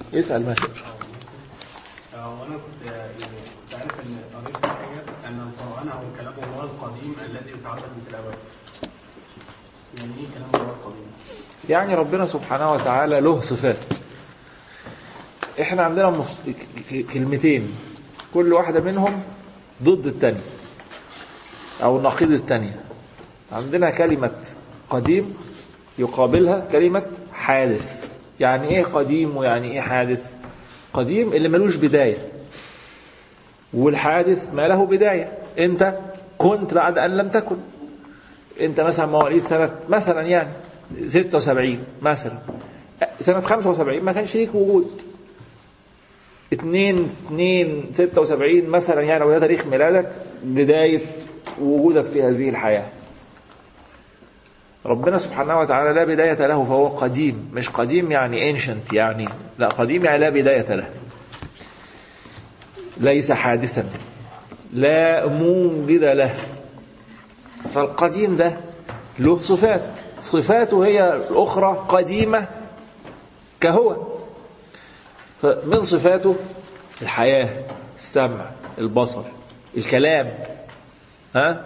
اسأل ماشي وانا كنت يعني كنت عارف ان قريت في حاجه ان القران هو كلام الله القديم الذي يتعبد بتلاوته. يعني ايه كلام الله القديم؟ يعني ربنا سبحانه وتعالى له صفات احنا عندنا مص... ك- كلمتين كل واحدة منهم ضد التانية او نقيض التانية عندنا كلمة قديم يقابلها كلمة حادث يعني ايه قديم ويعني ايه حادث قديم اللي ملوش بداية والحادث ما له بداية انت كنت بعد ان لم تكن انت مثلا مواليد سنة مثلا يعني 76 مثلا سنة 75 ما كانش ليك وجود 2 2 76 مثلا يعني وده تاريخ ميلادك بداية وجودك في هذه الحياة ربنا سبحانه وتعالى لا بداية له فهو قديم مش قديم يعني ancient يعني لا قديم يعني لا بداية له ليس حادثا لا موجد له فالقديم ده له صفات صفاته هي الأخرى قديمة كهو فمن صفاته الحياة السمع البصر الكلام ها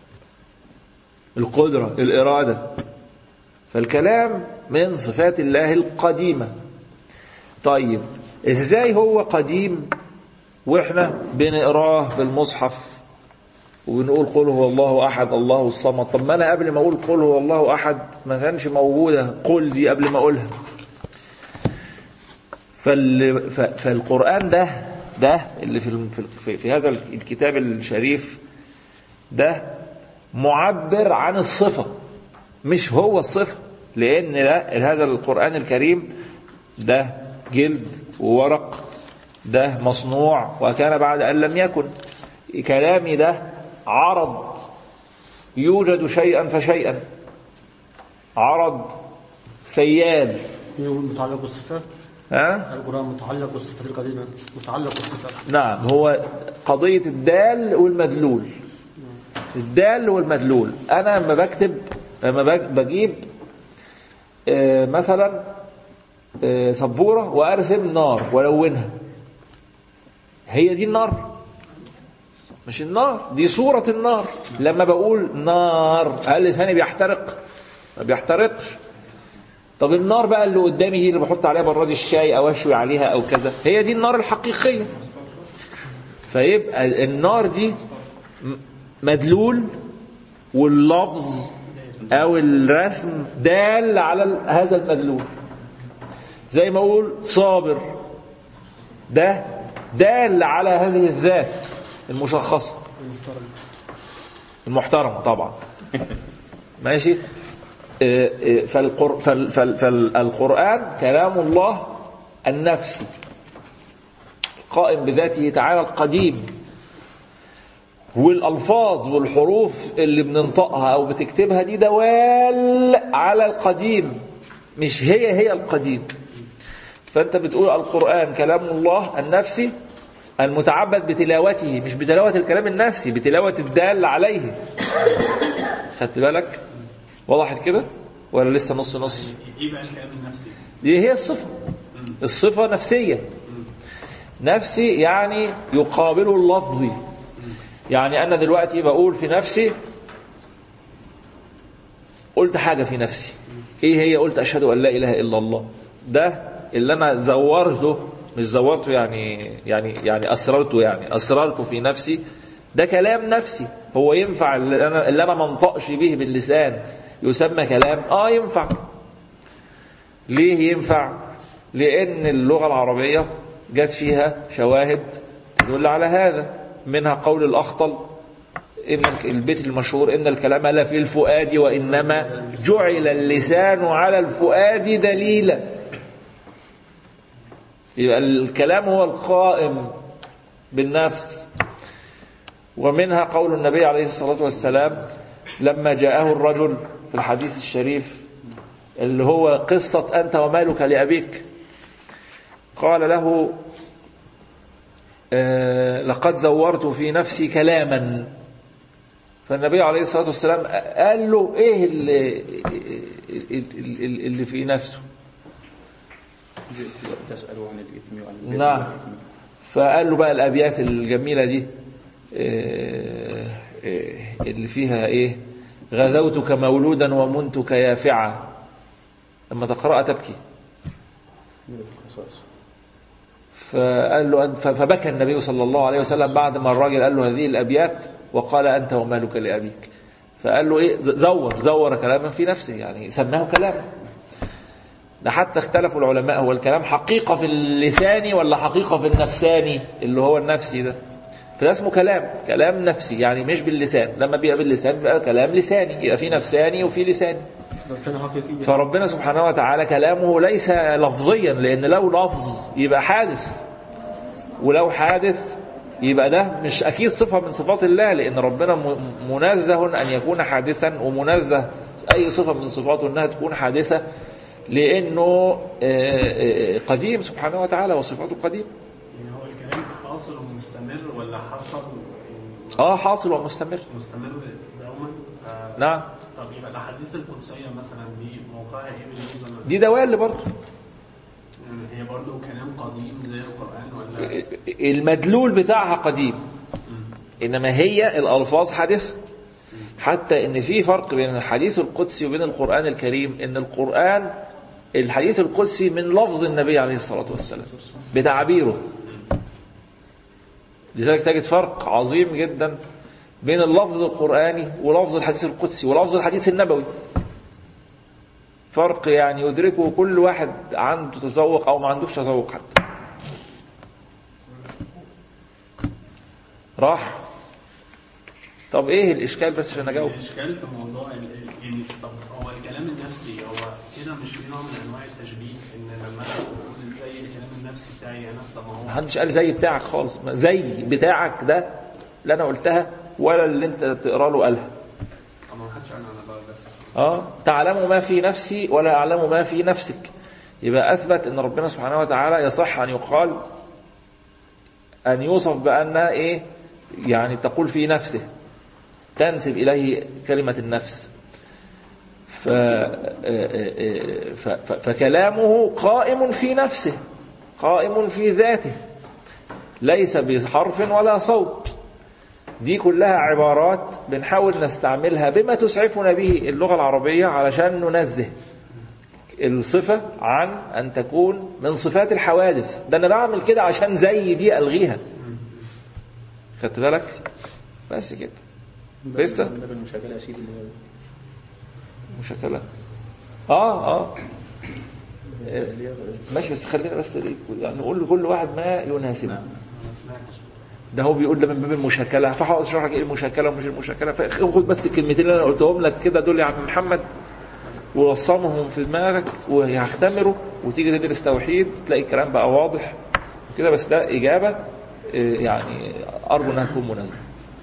القدرة الإرادة فالكلام من صفات الله القديمة طيب ازاي هو قديم واحنا بنقراه في المصحف وبنقول قل هو الله احد الله الصمد طب ما انا قبل ما اقول قل هو الله احد ما كانش موجوده قل دي قبل ما اقولها فال... ف... فالقران ده ده اللي في الم- في, في هذا الكتاب الشريف ده معبر عن الصفه مش هو الصفه لان ده هذا القران الكريم ده جلد وورق ده مصنوع وكان بعد ان لم يكن كلامي ده عرض يوجد شيئا فشيئا عرض سيال متعلق بالصفات ها القرآن متعلق بالصفات القديمة متعلق بالصفات نعم هو قضية الدال والمدلول الدال والمدلول أنا لما بكتب لما بج- بجيب آه، مثلا آه، سبورة وأرسم نار وألونها هي دي النار مش النار دي صورة النار لما بقول نار هل لساني بيحترق ما بيحترقش طب النار بقى اللي قدامي دي اللي بحط عليها براد الشاي او اشوي عليها او كذا هي دي النار الحقيقيه فيبقى النار دي م- مدلول واللفظ او الرسم دال على ال- هذا المدلول زي ما اقول صابر ده دال على هذه الذات المشخصه المحترمه طبعا ماشي آه، آه، فالقر... فال... فال... فالقرآن كلام الله النفسي قائم بذاته تعالى القديم والألفاظ والحروف اللي بننطقها أو بتكتبها دي دوال على القديم مش هي هي القديم فأنت بتقول القرآن كلام الله النفسي المتعبد بتلاوته مش بتلاوة الكلام النفسي بتلاوة الدال عليه خدت بالك وضحت كده ولا لسه نص نص ايه بقى الكلام النفسي؟ دي هي الصفة الصفة نفسية نفسي يعني يقابل اللفظي يعني أنا دلوقتي بقول في نفسي قلت حاجة في نفسي إيه هي قلت أشهد أن لا إله إلا الله ده اللي أنا زورته مش زورته يعني يعني يعني أسررته يعني أسررته في نفسي ده كلام نفسي هو ينفع اللي أنا اللي أنا ما انطقش به باللسان يسمى كلام آه ينفع ليه ينفع لأن اللغة العربية جت فيها شواهد تدل على هذا منها قول الأخطل إن البيت المشهور إن الكلام لا في الفؤاد وإنما جعل اللسان على الفؤاد دليلا يبقى الكلام هو القائم بالنفس ومنها قول النبي عليه الصلاة والسلام لما جاءه الرجل في الحديث الشريف اللي هو قصة أنت ومالك لأبيك قال له آه، لقد زورت في نفسي كلاما فالنبي عليه الصلاة والسلام قال له ايه اللي, اللي في نفسه تسأل عن الإثم وعن البر نعم والإثم. فقال له بقى الأبيات الجميلة دي آه، آه، اللي فيها إيه غذوتك مولودا ومنتك يافعا لما تقرأ تبكي من القصاص فقال له أن- ف- فبكى النبي صلى الله عليه وسلم بعد ما الراجل قال له هذه الأبيات وقال أنت ومالك لأبيك فقال له إيه ز- زور زور كلاما في نفسه يعني سماه كلاما ده حتى اختلفوا العلماء هو الكلام حقيقة في اللساني ولا حقيقة في النفساني اللي هو النفسي ده فده اسمه كلام كلام نفسي يعني مش باللسان لما بيبقى باللسان بيبقى كلام لساني يبقى في نفساني وفي لساني لو كان حقيقيا فربنا سبحانه وتعالى كلامه ليس لفظيا لأن لو لفظ يبقى حادث ولو حادث يبقى ده مش أكيد صفة من صفات الله لأن ربنا م- منزه أن يكون حادثا ومنزه أي صفة من صفاته أنها تكون حادثة لأنه آه، آه، قديم سبحانه وتعالى وصفاته قديم يعني هو الكلام حاصل ومستمر ولا حصل آه حاصل ومستمر ومستمر دوما آه، نعم طب يبقى الاحاديث القدسيه مثلا دي موقعها ايه بالنسبه لنا؟ دي دوال برضه يعني هي برضه كلام قديم زي القران ولا المدلول بتاعها قديم انما هي الالفاظ حادثه حتى ان في فرق بين الحديث القدسي وبين القران الكريم ان القران الحديث القدسي من لفظ النبي عليه الصلاه والسلام بتعبيره لذلك تجد فرق عظيم جدا بين اللفظ القراني ولفظ الحديث القدسي ولفظ الحديث النبوي فرق يعني يدركه كل واحد عنده تذوق او ما عندوش تذوق حتى راح طب ايه الاشكال بس عشان اجاوب الاشكال في موضوع ال- ال- يعني طب هو الكلام النفسي هو كده مش في نوع من انواع التشبيه ان لما انا بقول زي الكلام النفسي بتاعي انا طب ما هو محدش قال زي بتاعك خالص ما زي بتاعك ده اللي انا قلتها ولا اللي انت تقرا له قالها طب ما حدش انا انا بقى بس اه تعلم ما في نفسي ولا اعلم ما في نفسك يبقى اثبت ان ربنا سبحانه وتعالى يصح ان يقال ان يوصف بان ايه يعني تقول في نفسه تنسب اليه كلمه النفس ف... ف... ف... فكلامه قائم في نفسه قائم في ذاته ليس بحرف ولا صوت دي كلها عبارات بنحاول نستعملها بما تسعفنا به اللغة العربية علشان ننزه الصفة عن أن تكون من صفات الحوادث ده أنا بعمل كده عشان زي دي ألغيها خدت بالك بس كده لسه باب المشاكلة يا سيدي اللي هو مشكلة اه اه اللي هي ماشي بس خلينا بس يعني نقول لكل واحد ما يناسبه ما سمعتش ده هو بيقول ده من باب المشاكله فهقعد اشرح لك ايه المشاكله ومش المشاكله فخد بس الكلمتين اللي انا قلتهم لك كده دول يا عم محمد ووصمهم في دماغك وهيختمروا وتيجي تدرس توحيد تلاقي الكلام بقى واضح كده بس ده اجابه إيه، يعني ارجو انها تكون مناسبه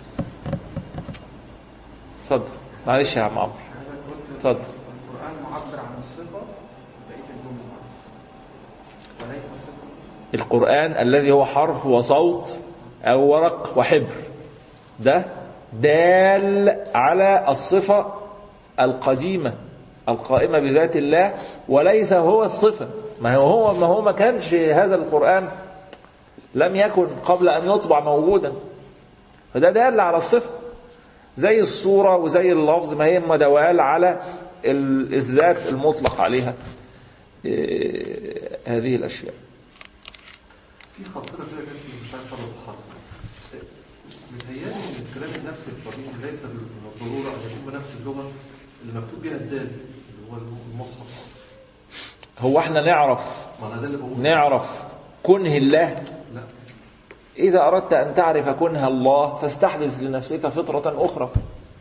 اتفضل معلش يا عم عمرو اتفضل القرآن معبر عن الصفة بقية الجملة وليس صفة القرآن الذي هو حرف وصوت أو ورق وحبر ده دال على الصفة القديمة القائمة بذات الله وليس هو الصفة ما هو هو ما هو ما كانش هذا القرآن لم يكن قبل أن يطبع موجودا فده دال على الصفة زي الصورة وزي اللفظ ما هي إما دوال على ال- الذات المطلق عليها إيه، هذه الأشياء في خاطرة كده جت لي مش عارف أنا صحتها متهيألي إن الكلام النفسي القديم ليس بالضرورة أن يكون بنفس اللغة اللي مكتوب بها الدال اللي هو المصحف هو احنا نعرف ما أنا ده اللي بقوله نعرف كنه الله لا إذا أردت أن تعرف كنه الله فاستحدث لنفسك فطرة أخرى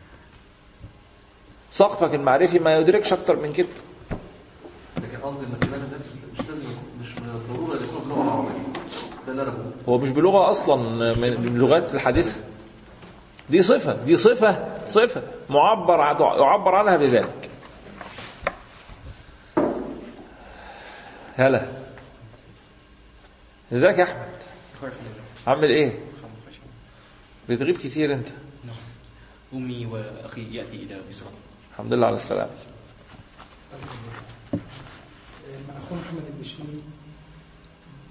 سقفك المعرفي ما يدركش أكتر من كده لكن قصدي إن الكلام النفسي مش لازم يكون مش من الضرورة أن يكون باللغة العربية ده اللي أنا بقوله هو مش بلغة أصلا من من لغات الحديث دي صفة دي صفة صفة معبر عن- يعبر عنها بذلك هلا ازيك يا أحمد عامل إيه بتغيب كتير أنت أمي وأخي يأتي إلى مصر الحمد لله على السلامة مع اخونا محمد البشيري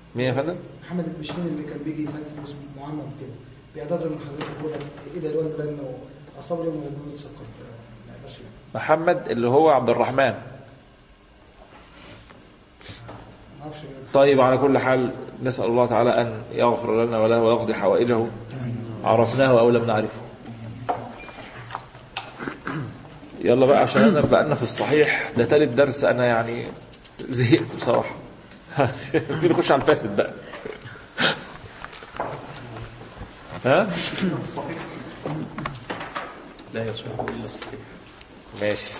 مين يا فندم محمد المشكين اللي كان بيجي ساعتها اسمه معمم كده بيعتذر من حضرتك بيقول لك ايه ده الواد لانه اصاب له من السكر ما يقدرش يعمل. محمد اللي هو عبد الرحمن ما اعرفش طيب على كل حال نسأل الله تعالى أن يغفر لنا وله ويقضي حوائجه عرفناه أو لم نعرفه يلا بقى عشان أنا بقى في الصحيح ده تالت درس أنا يعني زهقت بصراحة عايزين نخش على الفاسد بقى ها لا يصح إلا الصحيح ماشي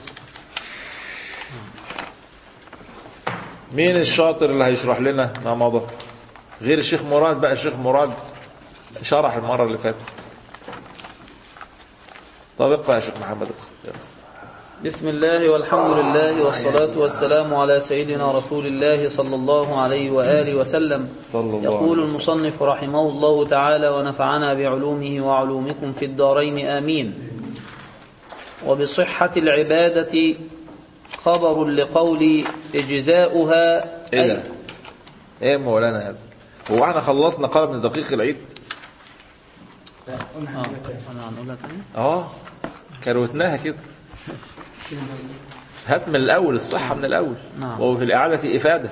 مين الشاطر اللي هيشرح لنا ما مضى غير الشيخ مراد بقى الشيخ مراد شرح المرة اللي فاتت طب اقرأ يا شيخ محمد يلا. بسم الله والحمد لله والصلاة والسلام على سيدنا رسول الله صلى الله عليه وآله وسلم صلى الله يقول عليه وسلم المصنف رحمه الله تعالى ونفعنا بعلومه وعلومكم في الدارين آمين وبصحة العبادة خبر لقول إجزاؤها ايه أي ده ايه يا مولانا هذا هو احنا خلصنا قلب من دقيق العيد آه، أنا هنقولها تاني اه كروتناها كده هات من الاول الصحة من الاول نعم. وفي الإعادة إفادة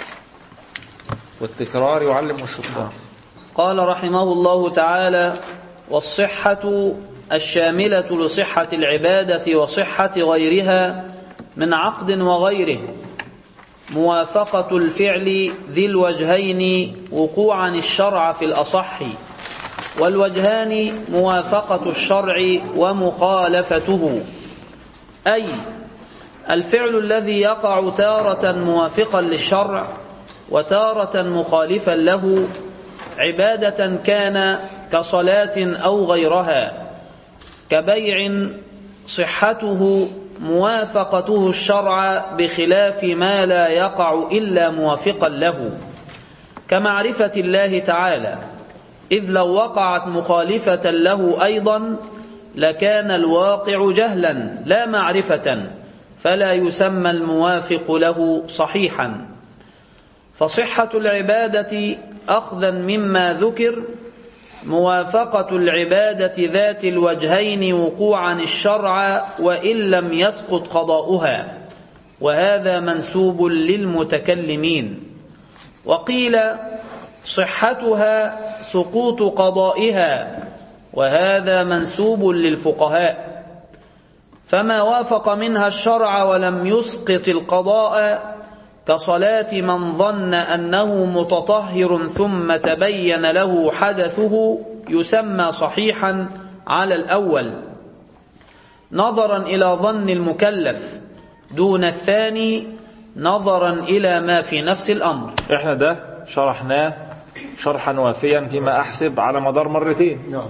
والتكرار يعلم الشطار قال رحمه الله تعالى والصحة الشاملة لصحة العبادة وصحة غيرها من عقد وغيره موافقة الفعل ذي الوجهين وقوعا الشرع في الأصح والوجهان موافقة الشرع ومخالفته أي الفعل الذي يقع تارة موافقا للشرع وتارة مخالفا له عبادة كان كصلاة أو غيرها كبيع صحته موافقته الشرع بخلاف ما لا يقع إلا موافقا له كمعرفة الله تعالى إذ لو وقعت مخالفة له أيضا لكان الواقع جهلا لا معرفة فلا يسمى الموافق له صحيحا فصحة العبادة أخذا مما ذكر موافقة العبادة ذات الوجهين وقوعا الشرع وإن لم يسقط قضاؤها وهذا منسوب للمتكلمين وقيل صحتها سقوط قضائها وهذا منسوب للفقهاء فما وافق منها الشرع ولم يسقط القضاء كصلاة من ظن أنه متطهر ثم تبين له حدثه يسمى صحيحا على الأول نظرا إلى ظن المكلف دون الثاني نظرا إلى ما في نفس الأمر احنا ده شرحناه شرحا وافيا فيما أحسب على مدار مرتين نعم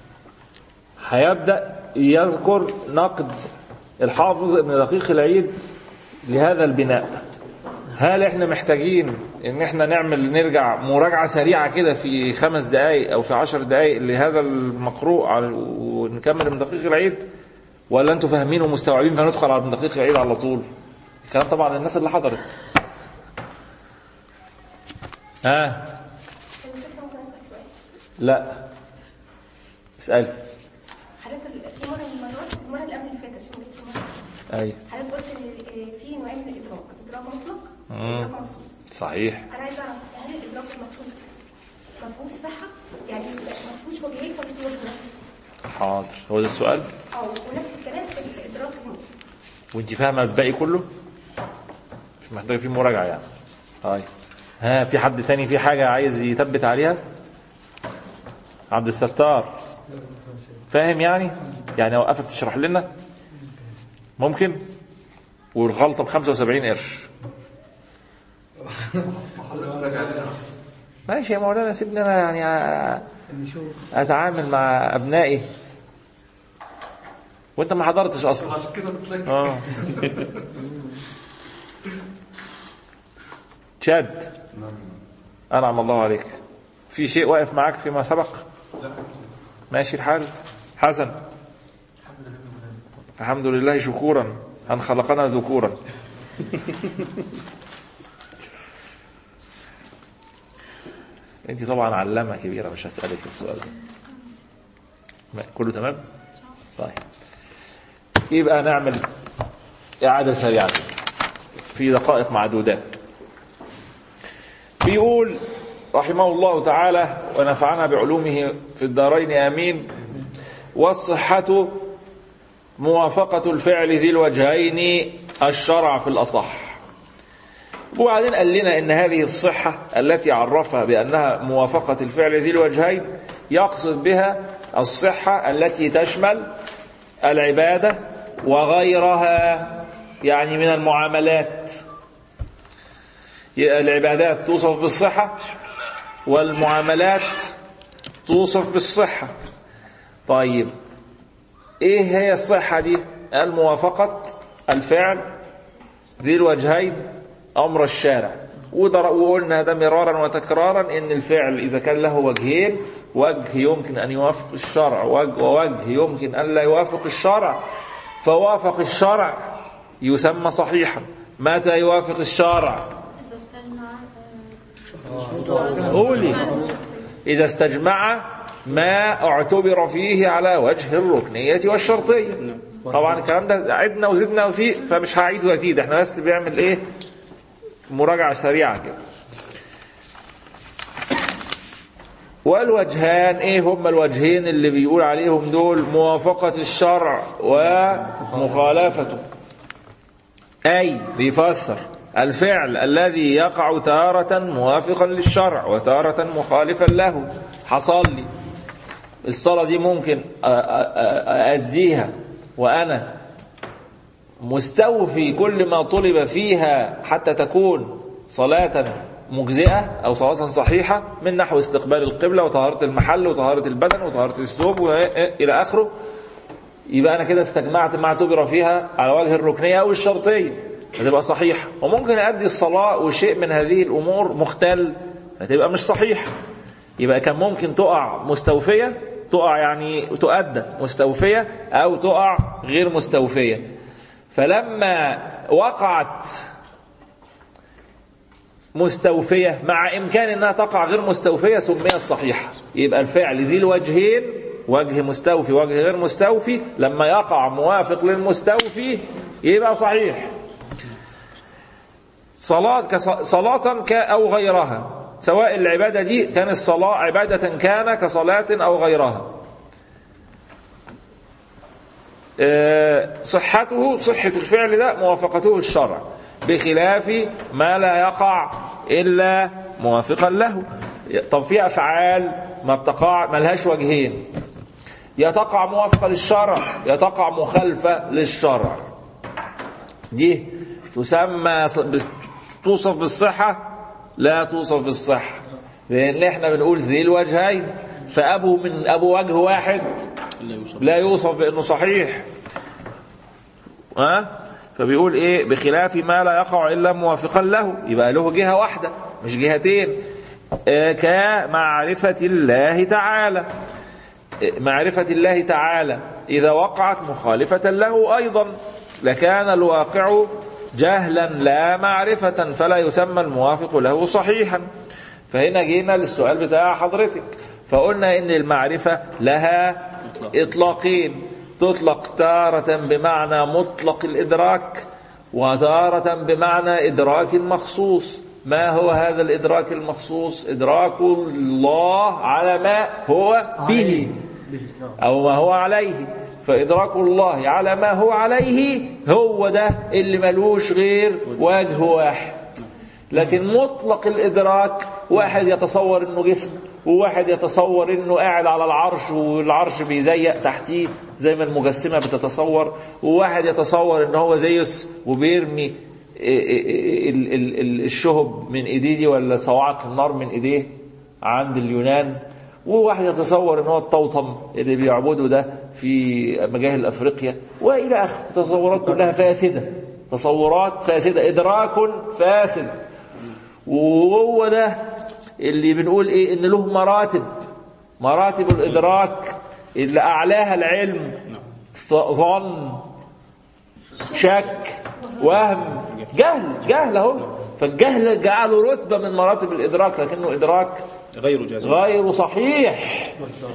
هيبدأ يذكر نقد الحافظ ابن دقيق العيد لهذا البناء هل احنا محتاجين ان احنا نعمل نرجع مراجعة سريعة كده في خمس دقايق او في عشر دقايق لهذا المقروء على- ونكمل ابن دقيق العيد ولا انتوا فاهمين ومستوعبين فندخل على ابن دقيق العيد على طول الكلام طبعا الناس اللي حضرت ها ممكن اسال سؤال لا اسألي حضرتك في مره من المرات المره اللي قبل اللي فاتت عشان جبت مرة. ايوه حضرتك قلت ان في نوعين من الادراك ادراك مطلق مم. وادراك مخصوص صحيح انا عايزه اعرف هل الادراك المخصوص ما فيهوش صحه يعني ما فيهوش وجهين ولا فيه وجه واحد حاضر هو ده السؤال او ونفس الكلام في الادراك المطلق وانت فاهمه الباقي كله مش محتاج فيه مراجعه يعني طيب ها في حد تاني في حاجه عايز يثبت عليها عبد الستار فاهم يعني يعني اوقفك تشرح لنا ممكن والغلطه ب 75 قرش ماشي يا مولانا سيبني انا يعني أ- اتعامل مع ابنائي وانت ما حضرتش اصلا عشان كده بتلاقي اه تشاد انعم الله عليك في شيء واقف معاك فيما سبق ماشي الحال حسن الحمد لله شكورا أن خلقنا ذكورا انت طبعا علامة كبيرة مش هسألك السؤال ده ما- كله تمام طيب يبقى نعمل إعادة سريعة في دقائق معدودات بيقول رحمه الله تعالى ونفعنا بعلومه في الدارين آمين والصحة موافقة الفعل ذي الوجهين الشرع في الأصح وبعدين قال لنا ان هذه الصحة التي عرفها بأنها موافقة الفعل ذي الوجهين يقصد بها الصحة التي تشمل العبادة وغيرها يعني من المعاملات العبادات توصف بالصحة والمعاملات توصف بالصحة طيب ايه هي الصحة دي الموافقة الفعل ذي الوجهين أمر الشارع ودر- وقلنا ده مرارا وتكرارا ان الفعل اذا كان له وجهين وجه يمكن ان يوافق الشرع وجه ووجه يمكن ان لا يوافق الشرع فوافق الشرع يسمى صحيحا متى يوافق الشرع إذا استجمع قولي إذا استجمع ما اعتبر فيه على وجه الركنية والشرطية طبعا الكلام ده عدنا وزدنا فيه فمش هعيد وازيد احنا بس بيعمل ايه مراجعة سريعة كده والوجهان ايه هم الوجهين اللي بيقول عليهم دول موافقة الشرع ومخالفته أي بيفسر الفعل الذي يقع تارة موافقا للشرع وتارة مخالفا له حصل لي الصلاة دي ممكن أ- أ- أ- أأديها وأنا مستوفي كل ما طلب فيها حتى تكون صلاة مجزئة أو صلاة صحيحة من نحو استقبال القبلة وطهارة المحل وطهارة البدن وطهارة الثوب وإلى آخره يبقى أنا كده استجمعت ما اعتبر فيها على وجه الركنية أو الشرطية هتبقى صحيحة وممكن أدي الصلاة وشيء من هذه الأمور مختل هتبقى مش صحيحة يبقى كان ممكن تقع مستوفية تقع يعني تؤدى مستوفية أو تقع غير مستوفية فلما وقعت مستوفية مع إمكان أنها تقع غير مستوفية سميت صحيحة يبقى الفعل ذي الوجهين وجه مستوفي وجه غير مستوفي لما يقع موافق للمستوفي يبقى صحيح صلاة كص- صلاة ك أو غيرها سواء العبادة دي كان الصلاة عبادة كان كصلاة أو غيرها آه، صحته صحة الفعل ده موافقته الشرع بخلاف ما لا يقع إلا موافقا له طب في أفعال ما بتقع ملهاش وجهين يا تقع موافقة للشرع يا تقع مخالفة للشرع دي تسمى ص- بس- توصف بالصحة لا توصف بالصحة لأن احنا بنقول ذي الوجهين فأبو من أبو وجه واحد لا يوصف بأنه صحيح ها فبيقول ايه بخلاف ما لا يقع الا موافقا له يبقى له جهه واحده مش جهتين آه، كمعرفه الله تعالى آه، معرفه الله تعالى اذا وقعت مخالفه له ايضا لكان الواقع جهلا لا معرفه فلا يسمى الموافق له صحيحا فهنا جينا للسؤال بتاع حضرتك فقلنا ان المعرفه لها اطلاقين تطلق تارة بمعنى مطلق الإدراك وتارة بمعنى إدراك مخصوص ما هو هذا الإدراك المخصوص إدراك الله على ما هو به أو ما هو عليه فإدراك الله على ما هو عليه هو ده اللي ملوش غير وجه واحد لكن مطلق الإدراك واحد يتصور إنه جسم وواحد يتصور إنه قاعد على العرش والعرش بيزيق تحتيه زي ما المجسمة بتتصور وواحد يتصور إن هو زيوس وبيرمي ال- ال- ال- الشهب من ايديه دي ولا صواعق النار من ايديه عند اليونان وواحد يتصور ان هو الطوطم اللي بيعبده ده في مجاهل افريقيا والى اخره تصورات كلها فاسده تصورات فاسده ادراك فاسد وهو ده اللي بنقول ايه ان له مراتب مراتب الادراك اللي اعلاها العلم ظن شك وهم جهل جهل اهو فالجهل جعله رتبه من مراتب الادراك لكنه ادراك غير جازم غير صحيح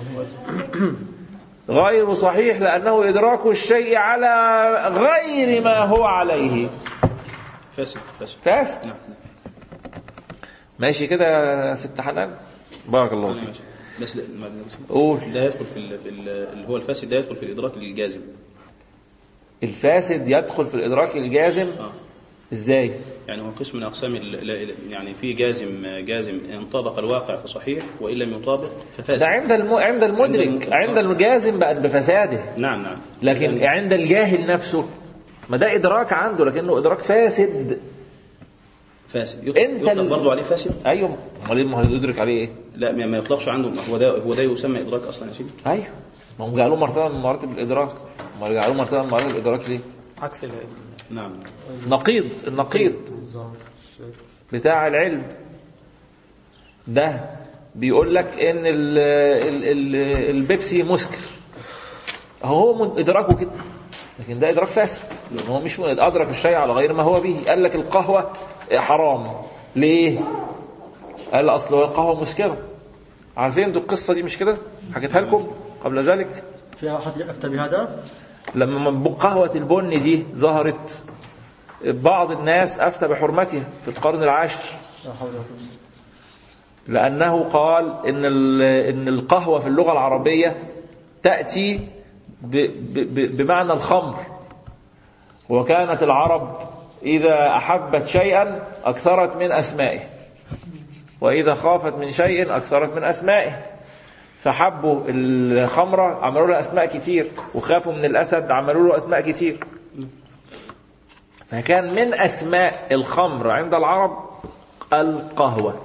غير صحيح لأنه إدراك الشيء على غير ما هو عليه فاسد فاسد فاسد نعم ماشي كده يا ست حنان بارك الله نعم. فيك بس لا- ما- بس- قول ده يدخل في, ال- في ال- اللي هو الفاسد ده يدخل في الإدراك الجازم الفاسد يدخل في الإدراك الجازم آه. ازاي يعني هو قسم من أقسام ال- ال- يعني في جازم جازم إن طابق الواقع فصحيح وإن لم يطابق ففاسد ده عند الم... عند المدرك الم- عند الجازم بقت بفساده نعم نعم لكن عند الجاهل نفسه ما ده إدراك عنده لكنه إدراك فاسد فاسد يطلق, أنت يطلق ال- برضه عليه فاسد أيوه أمال إيه ما هو يدرك عليه إيه؟ لا ما ما يطلقش عنده هو ده هو ده يسمى إدراك أصلا يا سيدي أيوه ما هم جعلوه مرتبة من مراتب الإدراك ما جعلوه مرتبة من مراتب الإدراك ليه؟ عكس ال- نعم نقيض النقيض بتاع العلم ده بيقول لك ان ال ال ال البيبسي مسكر هو من- ادراكه كده لكن ده ادراك فاسد لان هو مش ادرك الشيء على غير ما هو به قال لك القهوه حرام ليه قال اصل هو القهوه مسكره عارفين انتوا القصه دي مش كده حكيتها لكم قبل ذلك في أحد أكتب بهذا لما من قهوة البن دي ظهرت بعض الناس أفتى بحرمتها في القرن العاشر لا حول ولا قوة لأنه قال إن ال- إن القهوة في اللغة العربية تأتي ب- ب- ب- بمعنى الخمر وكانت العرب إذا أحبت شيئا أكثرت من أسمائه وإذا خافت من شيء أكثرت من أسمائه فحبوا الخمرة عملوا لها أسماء كتير وخافوا من الأسد عملوا له أسماء كتير فكان من أسماء الخمر عند العرب القهوة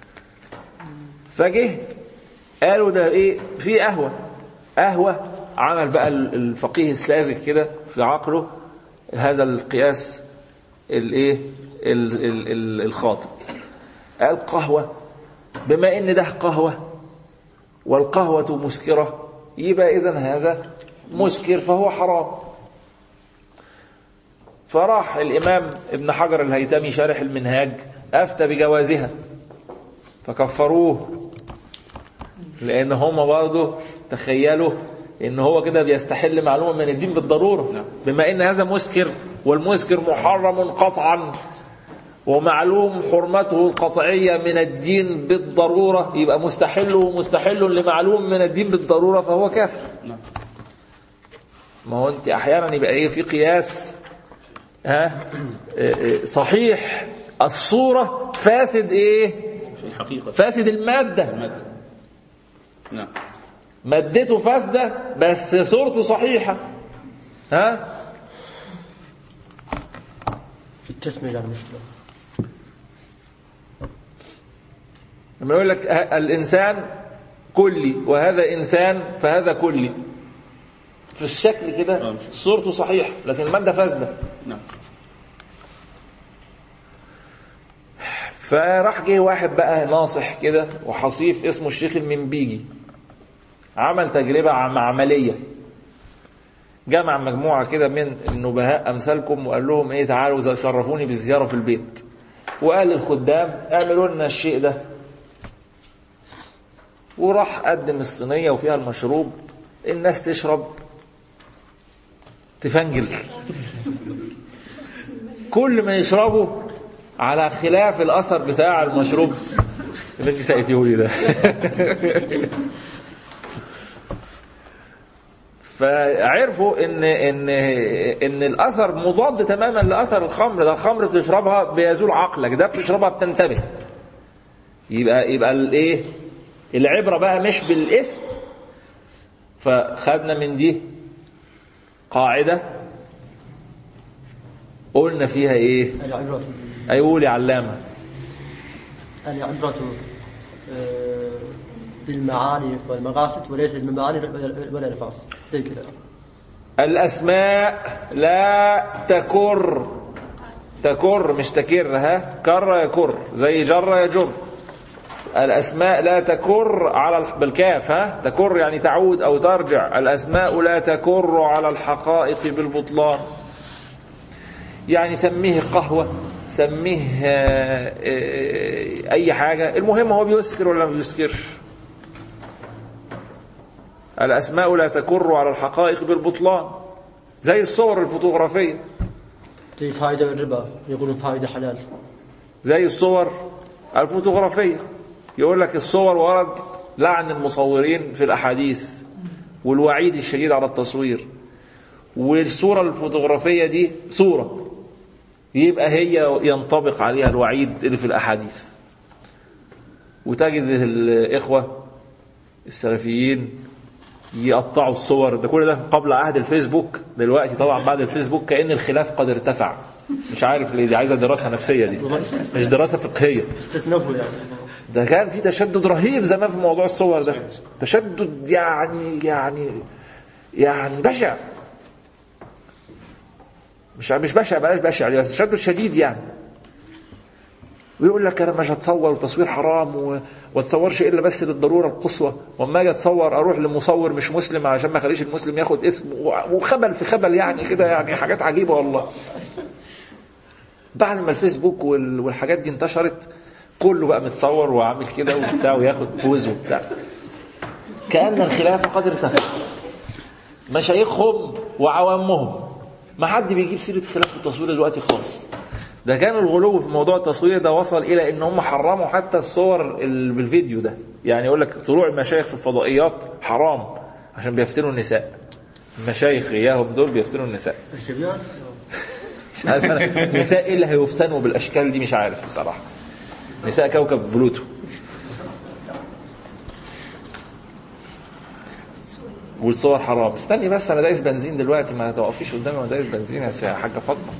فجه قالوا ده ايه في قهوه قهوه عمل بقى الفقيه الساذج كده في عقله هذا القياس الايه ال- ال- ال- الخاطئ قال قهوه بما ان ده قهوه والقهوه مسكره يبقى اذا هذا مسكر فهو حرام فراح الامام ابن حجر الهيتمي شارح المنهاج افتى بجوازها فكفروه لان هم برضه تخيلوا ان هو كده بيستحل معلومه من الدين بالضروره بما ان هذا مسكر والمسكر محرم قطعا ومعلوم حرمته القطعيه من الدين بالضروره يبقى مستحل ومستحل لمعلوم من الدين بالضروره فهو كافر ما هو انت احيانا يبقى ايه في قياس ها إيه إيه صحيح الصوره فاسد ايه في الحقيقة فاسد المادة المادة نعم مادته فاسدة بس صورته صحيحة ها في التسمية يعني مشكلة لما يقول لك ه- الإنسان كلي وهذا إنسان فهذا كلي في الشكل كده آه، مش- صورته صحيحة لكن المادة فاسدة نعم فراح جه واحد بقى ناصح كده وحصيف اسمه الشيخ المنبيجي عمل تجربة عم- عملية جمع مجموعة كده من النبهاء أمثالكم وقال لهم إيه تعالوا ز- شرفوني بالزيارة في البيت وقال للخدام اعملوا لنا الشيء ده وراح قدم الصينية وفيها المشروب الناس تشرب تفنجل كل ما يشربوا على خلاف الاثر بتاع المشروب اللي انت سقيتيه لي ده فعرفوا ان ان ان الاثر مضاد تماما لاثر الخمر ده الخمر بتشربها بيزول عقلك ده بتشربها بتنتبه يبقى يبقى الايه العبره بقى مش بالاسم فخدنا من دي قاعده قلنا فيها ايه العبرة ايقول يا علامه العبرة آه، بالمعاني والمقاصد وليس بالمعاني ولا الألفاظ زي كده الأسماء لا تكر تكر مش تكر ها كر يكر زي جر يجر الأسماء لا تكر على الح- بالكاف ها تكر يعني تعود أو ترجع الأسماء لا تكر على الحقائق بالبطلان يعني سميه قهوة سميه آه، آه، أي حاجة المهم هو بيسكر ولا ما بيسكرش الأسماء لا تكر على الحقائق بالبطلان زي الصور الفوتوغرافية زي فائدة من الربا يقولون فائدة حلال زي الصور الفوتوغرافية يقول لك الصور ورد لعن المصورين في الأحاديث والوعيد الشديد على التصوير والصورة الفوتوغرافية دي صورة يبقى هي ينطبق عليها الوعيد اللي في الأحاديث وتجد الإخوة السلفيين يقطعوا الصور ده كل ده قبل عهد الفيسبوك دلوقتي طبعا بعد الفيسبوك كأن الخلاف قد ارتفع مش عارف ليه دي عايزة دراسة نفسية دي مش دراسة فقهية استثنفوا يعني ده كان في تشدد رهيب زمان في موضوع الصور ده تشدد يعني يعني يعني بشع مش مش بشع بلاش بشع بس تشدد شديد يعني ويقول لك انا مش هتصور وتصوير حرام و... واتصورش الا بس للضروره القصوى واما اجي اتصور اروح لمصور مش مسلم عشان ما اخليش المسلم ياخد اسم و... وخبل في خبل يعني كده يعني حاجات عجيبه والله بعد ما الفيسبوك وال... والحاجات دي انتشرت كله بقى متصور وعامل كده وبتاع وياخد بوز وبتاع كأن الخلاف قد ارتفع مشايخهم وعوامهم ما حد بيجيب سيرة خلاف التصوير دلوقتي خالص ده كان الغلو في موضوع التصوير ده وصل إلى إن هم حرموا حتى الصور ال- بالفيديو ده يعني يقول لك طلوع المشايخ في الفضائيات حرام عشان بيفتنوا النساء المشايخ إياهم دول بيفتنوا النساء الشبيان مش عارف أنا النساء إيه اللي هيفتنوا بالأشكال دي مش عارف بصراحة نساء كوكب بلوتو والصور حرام استني بس انا دايس بنزين دلوقتي ما توقفيش قدامي وانا دايس بنزين يا سي- يا حاجه فاطمه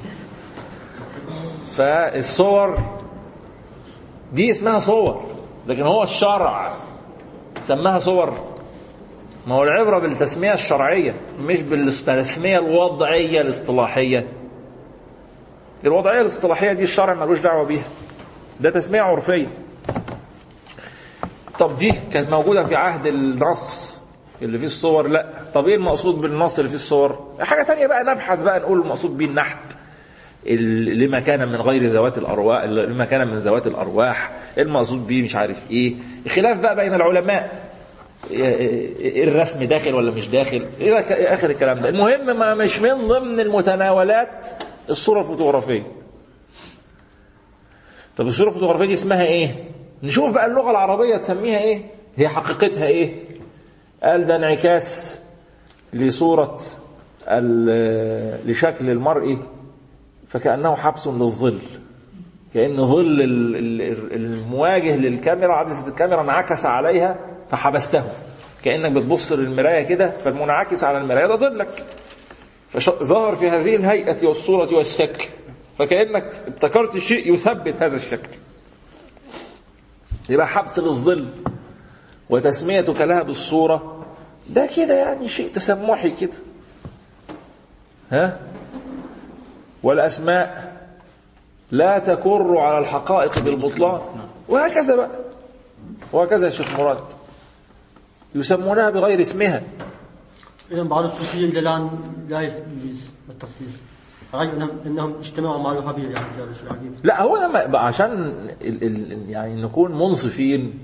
فالصور دي اسمها صور لكن هو الشرع سماها صور ما هو العبره بالتسميه الشرعيه مش بالتسميه الوضعيه الاصطلاحيه الوضعيه الاصطلاحيه دي الشرع ملوش دعوه بيها ده تسميه عرفيه طب دي كانت موجوده في عهد النص اللي فيه الصور لا طب ايه المقصود بالنص اللي فيه الصور حاجه تانية بقى نبحث بقى نقول المقصود بيه النحت ال- لما كان من غير ذوات الارواح لما كان من ذوات الارواح المقصود بيه مش عارف ايه خلاف بقى بين العلماء إيه الرسم داخل ولا مش داخل الى ك- اخر الكلام ده المهم ما مش من ضمن المتناولات الصوره الفوتوغرافيه طب الصوره الفوتوغرافيه دي اسمها ايه نشوف بقى اللغه العربيه تسميها ايه هي حقيقتها ايه قال ده انعكاس لصوره ال- لشكل المرء فكانه حبس للظل كان ظل ال- ال- المواجه للكاميرا عدسه الكاميرا انعكس عليها فحبسته كانك بتبص للمرايه كده فالمنعكس على المرايه ده ظلك فظهر في هذه الهيئه والصوره والشكل فكانك ابتكرت شيء يثبت هذا الشكل يبقى حبس للظل وتسميتك لها بالصوره ده كده يعني شيء تسمحي كده ها والاسماء لا تكر على الحقائق بالبطلان وهكذا بقى وهكذا يا شيخ مراد يسمونها بغير اسمها إذا بعض الصوفية إلى الآن لا يجوز التصوير غير أنهم, أنهم اجتمعوا مع الوهابية يعني هذا شيء عجيب لا هو لما بقى عشان ال ال يعني نكون منصفين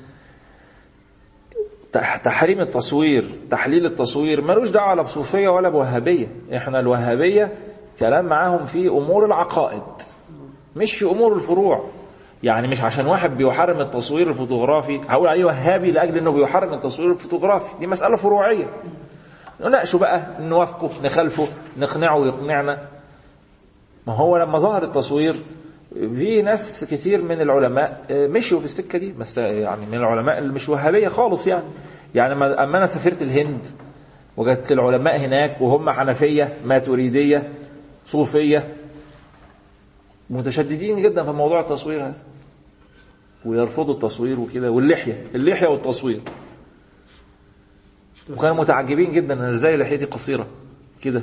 تح- تحريم التصوير تحليل التصوير ملوش دعوه لا بصوفيه ولا بوهابيه احنا الوهابيه كلام معاهم في امور العقائد مش في امور الفروع يعني مش عشان واحد بيحرم التصوير الفوتوغرافي هقول عليه وهابي لاجل انه بيحرم التصوير الفوتوغرافي دي مساله فروعيه نناقشه بقى نوافقه نخالفه نقنعه يقنعنا ما هو لما ظهر التصوير في ناس كتير من العلماء آه، مشوا في السكه دي بس يعني من العلماء اللي مش وهابيه خالص يعني يعني ما- اما انا سافرت الهند وجدت العلماء هناك وهم حنفيه ماتريديه صوفيه متشددين جدا في موضوع التصوير هذا ويرفضوا التصوير وكده واللحيه اللحيه والتصوير وكانوا متعجبين جدا ان ازاي لحيتي قصيره كده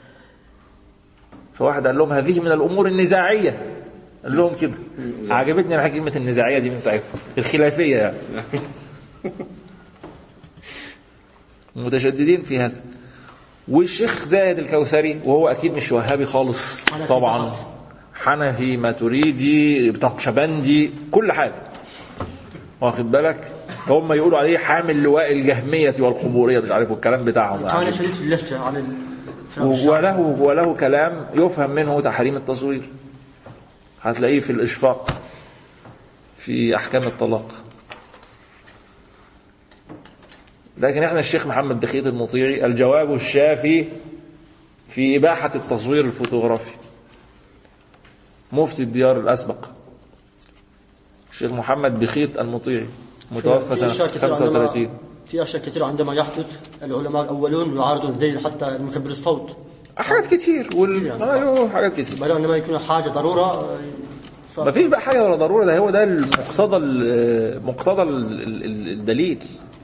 فواحد قال لهم هذه من الامور النزاعيه قال لهم كده عجبتني انا كلمه النزاعيه دي من ساعتها الخلافيه يعني متشددين في هذا والشيخ زاهد الكوثري وهو اكيد مش وهابي خالص حنفي طبعا فقط. حنفي ماتريدي نقشبندي كل حاجه واخد بالك هم يقولوا عليه حامل لواء الجهميه والقبوريه مش عارف الكلام بتاعهم كان يعني. شديد في اللهجة عن ال- وله وله كلام يفهم منه تحريم التصوير هتلاقيه في الإشفاق في أحكام الطلاق لكن احنا الشيخ محمد بخيت المطيعي الجواب الشافي في إباحة التصوير الفوتوغرافي مفتي الديار الأسبق الشيخ محمد بخيت المطيعي متوفى في سنة أشياء كثيرة عندما- 35 في أشياء كثيرة عندما يحدث العلماء الأولون يعارضون زي حتى مكبر الصوت حاجات كتير وال... يعني. ايوه حاجات كتير بدل عندما يكون حاجة ضرورة آه، صار- ما فيش بقى حاجه ولا ضروره ده هو ده المقتضى ال- مقتضى ال- ال- الدليل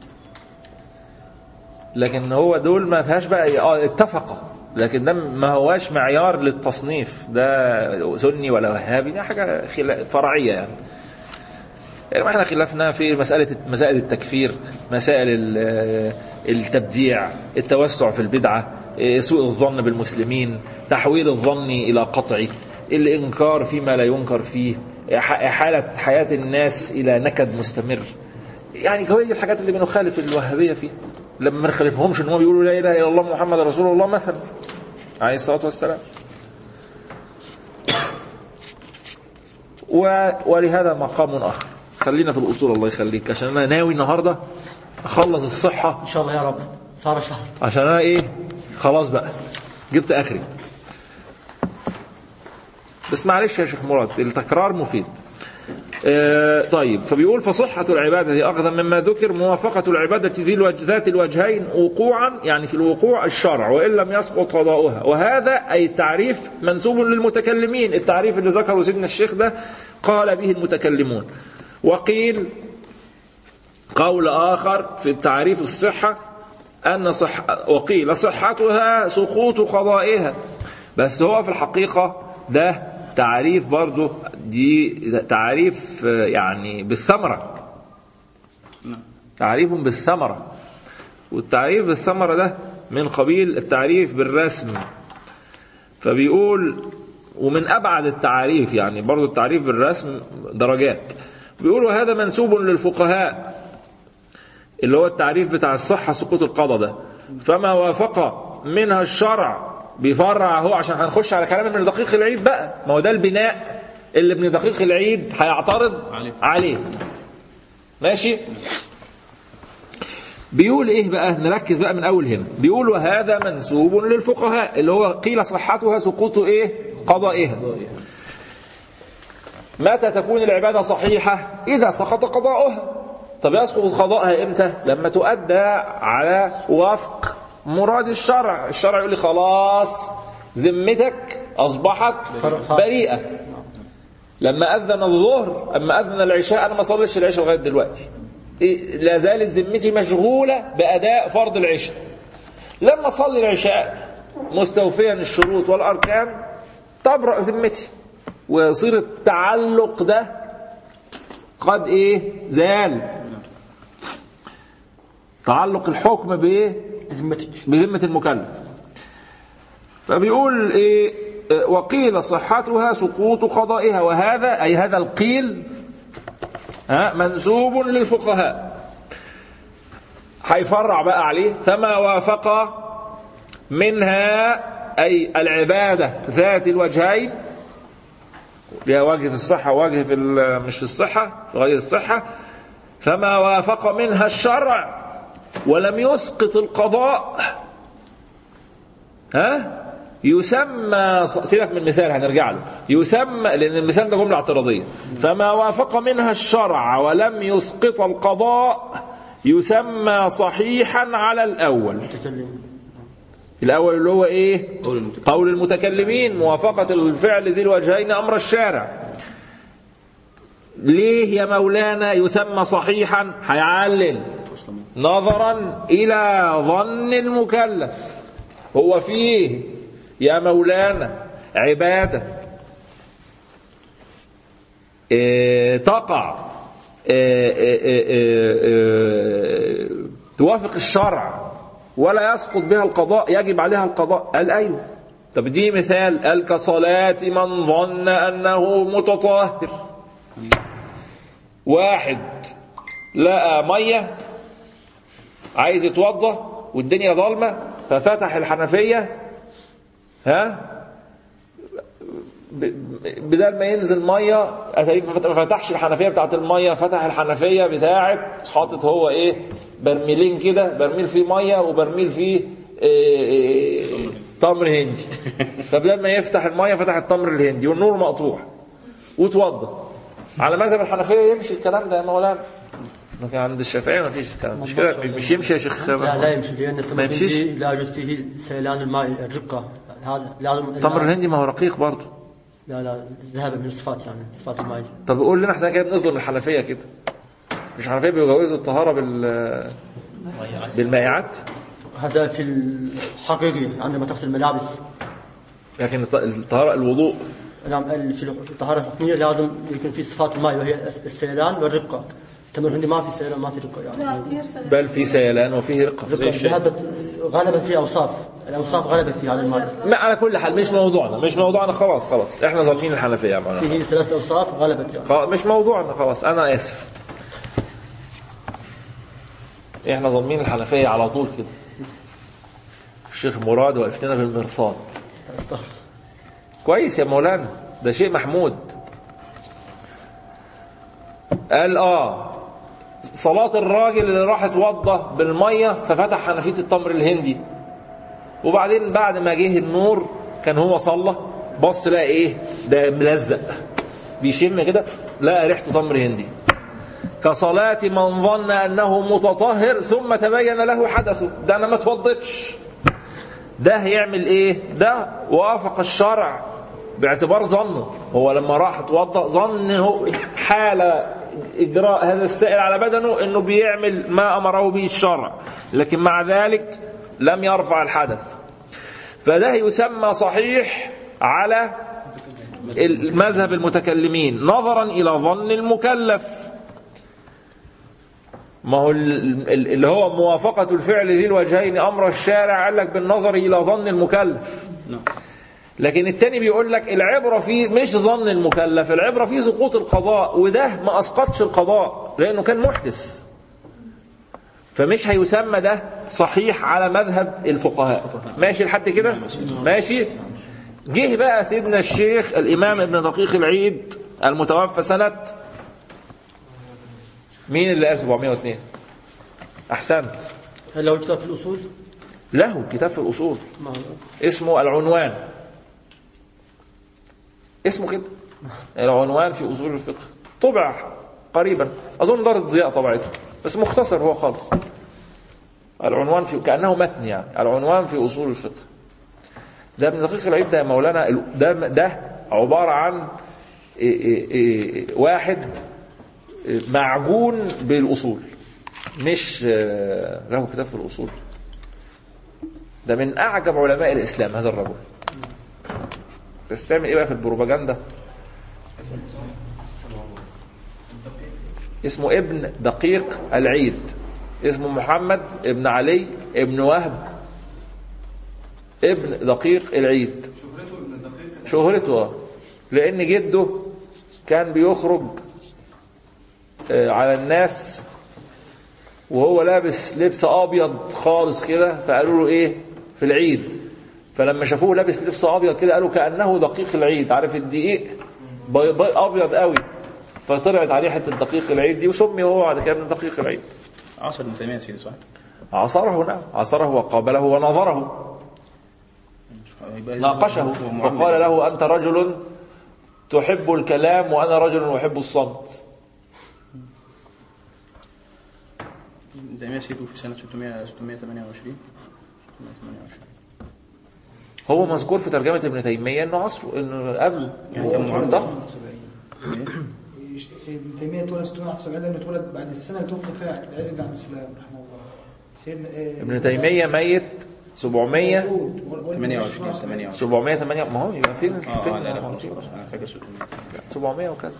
لكن هو دول ما فيهاش بقى اه اتفقوا لكن ده ما هواش معيار للتصنيف ده سني ولا وهابي ده حاجه خلا- فرعيه يعني يعني ما احنا خلافنا في مسألة مسائل التكفير مسائل ال- التبديع التوسع في البدعة سوء الظن بالمسلمين تحويل الظن إلى قطعي الإنكار فيما لا ينكر فيه إح- إحالة حياة الناس إلى نكد مستمر يعني هي دي الحاجات اللي بنخالف الوهابية فيها لما ما نخالفهمش ان هم بيقولوا لا اله الا الله محمد رسول الله مثلا عليه الصلاه والسلام و... ولهذا مقام اخر خلينا في الاصول الله يخليك عشان انا ناوي النهارده اخلص الصحه إن شاء الله يا رب صار شهر عشان انا ايه خلاص بقى جبت اخري بس معلش يا شيخ مراد التكرار مفيد آه، طيب فبيقول فصحة العبادة أخذا مما ذكر موافقة العبادة ذي الوجه ذات الوجهين وقوعا يعني في الوقوع الشرع وإن لم يسقط قضاؤها وهذا أي التعريف منسوب للمتكلمين التعريف اللي ذكره سيدنا الشيخ ده قال به المتكلمون وقيل قول آخر في تعريف الصحة أن صح وقيل صحتها سقوط قضائها بس هو في الحقيقة ده تعريف برضه دي تعريف آه، يعني بالثمرة تعريف بالثمرة والتعريف بالثمرة ده من قبيل التعريف بالرسم فبيقول ومن أبعد التعاريف يعني برضه التعريف بالرسم درجات بيقولوا هذا منسوب للفقهاء اللي هو التعريف بتاع الصحة سقوط القضاء ده فما وافق منها الشرع بيفرع اهو عشان هنخش على كلام ابن دقيق العيد بقى ما هو ده البناء اللي ابن دقيق العيد هيعترض عليه. عليه ماشي بيقول ايه بقى نركز بقى من اول هنا بيقول وهذا منسوب للفقهاء اللي هو قيل صحتها سقوط ايه قضائها متى تكون العبادة صحيحة إذا سقط قضاؤها طب يسقط قضاءها إمتى لما تؤدى على وفق مراد الشرع الشرع يقول لي خلاص ذمتك أصبحت بريئة لما أذن الظهر أما أذن العشاء أنا ما صليتش العشاء لغاية دلوقتي إيه، لا زالت ذمتي مشغولة بأداء فرض العشاء لما أصلي العشاء مستوفيا الشروط والأركان تبرأ ذمتي ويصير التعلق ده قد ايه زال تعلق الحكم بايه بذمتك بذمة المكلف فبيقول ايه آه، وقيل صحتها سقوط قضائها وهذا اي هذا القيل ها منسوب للفقهاء هيفرع بقى عليه فما وافق منها اي العباده ذات الوجهين لها وجه في الصحة ووجه في ال- مش في الصحة في غير الصحة فما وافق منها الشرع ولم يسقط القضاء ها يسمى سيبك من المثال هنرجع له يسمى لأن المثال ده جملة اعتراضية فما وافق منها الشرع ولم يسقط القضاء يسمى صحيحا على الأول تكلم الأول اللي هو إيه قول المتكلم. قول المتكلمين موافقة الفعل ذي الوجهين أمر الشارع ليه يا مولانا يسمى صحيحا هيعلل نظرا إلى ظن المكلف هو فيه يا مولانا عبادة إيه، تقع إيه، إيه، إيه، إيه، توافق الشرع ولا يسقط بها القضاء يجب عليها القضاء قال أيوه طب دي مثال قال كصلاة من ظن أنه متطهر واحد لقى مية عايز يتوضى والدنيا ظلمة ففتح الحنفية ها ب- بدل ما ينزل ميه أتاريه ما فت- ما فتحش الحنفيه بتاعت الميه فتح الحنفيه بتاعت حاطط هو ايه برميلين كده برميل فيه ميه وبرميل فيه إيه إيه تمر هندي فبدل ما يفتح الميه فتح التمر الهندي والنور مقطوع وتوضى على مذهب الحنفيه يمشي الكلام ده يا مولانا لكن عند الشافعيه ما فيش الكلام مش كده مش يمشي يا شيخ لا لا يمشي لأن التمر ما يمشيش. الهندي لا يجوز فيه سيلان الماء الرقة هذا لازم التمر الهندي ما هو رقيق برضه لا لا ذهب من الصفات يعني صفات الماء طب قول لنا احنا كده بنظلم الحنفيه كده مش الحنفيه بيجوزوا الطهاره بال بالمائعات هذا في الحقيقي عندما تغسل الملابس لكن الط- الطهاره الوضوء نعم ال- في الطهارة الحكمية لازم يكون في صفات الماء وهي السيلان والرقة التمر الهندي ما في سيلان ما في رقة يعني بل في سيلان وفيه رقه رقة ذهبت غلبت فيها أوصاف الأوصاف غلبت في هذا الماء ما على كل حال مش موضوعنا مش موضوعنا خلاص خلاص احنا ظالمين الحنفيه يا مولانا فيه ثلاثة أوصاف غلبت يعني خلاص مش موضوعنا خلاص انا اسف احنا ظالمين الحنفيه على طول كده الشيخ مراد واقف لنا في المرصاد استغفر كويس يا مولانا ده شيء محمود قال اه صلاة الراجل اللي راح اتوضى بالمية ففتح حنفية التمر الهندي وبعدين بعد ما جه النور كان هو صلى بص لقى ايه ده ملزق بيشم كده لقى ريحته تمر هندي كصلاة من ظن أنه متطهر ثم تبين له حدثه ده أنا ما اتوضيتش ده هيعمل ايه ده وافق الشرع باعتبار ظنه هو لما راح اتوضا ظنه حال اجراء هذا السائل على بدنه انه بيعمل ما امره به الشرع لكن مع ذلك لم يرفع الحدث فده يسمى صحيح على المذهب المتكلمين نظرا الى ظن المكلف ما هو ال- ال- اللي هو موافقة الفعل ذي الوجهين أمر الشارع قال لك بالنظر إلى ظن المكلف لكن التاني بيقول لك العبرة في مش ظن المكلف العبرة في سقوط القضاء وده ما أسقطش القضاء لأنه كان محدث فمش هيسمى ده صحيح على مذهب الفقهاء ماشي لحد كده ماشي جه بقى سيدنا الشيخ الإمام ابن دقيق العيد المتوفى سنة مين اللي قال 702 أحسنت هل له كتاب في الأصول؟ له كتاب في الأصول ما اسمه العنوان اسمه كده العنوان في أصول الفقه طبع قريبا أظن دار الضياء طبعته بس مختصر هو خالص العنوان في كأنه متن يعني العنوان في أصول الفقه ده ابن دقيق العيد ده يا مولانا ال- ده ده عبارة عن إيه إيه إيه واحد معجون بالأصول مش آه، له كتاب في الأصول ده من أعجب علماء الإسلام هذا الرجل بس تعمل إيه بقى في البروباجندا اسمه ابن دقيق العيد اسمه محمد ابن علي ابن وهب ابن دقيق العيد شهرته آه. لأن جده كان بيخرج آه، على الناس وهو لابس لبس ابيض خالص كده فقالوا له ايه في العيد فلما شافوه لابس لبس ابيض كده قالوا كانه دقيق العيد عارف الدقيق بي بي ابيض قوي فطلعت عليه حته دقيق العيد دي وسمي هو بعد كده من دقيق العيد عصر ابن تيميه يا سيدي صح؟ عصره نعم عصره وقابله ونظره يبقى ناقشه هو معمم. وقال له انت رجل تحب الكلام وانا رجل احب الصمت ابن تيميه سيده في سنه 600 628 628 هو مذكور في ترجمه ابن تيميه انه عصره انه قبله يعني كان معمم. ضخم ابن تيميه اتولد 671 لانه اتولد بعد السنه اللي توفى فيها العز بن عبد السلام رحمه الله سيدنا إيه، ابن تيميه ميت 700 موجود. والولد 28 28. 28 708 ما هو يبقى فين اه فين اه لا لا خلاص خلاص انا فاكر 600 700 وكذا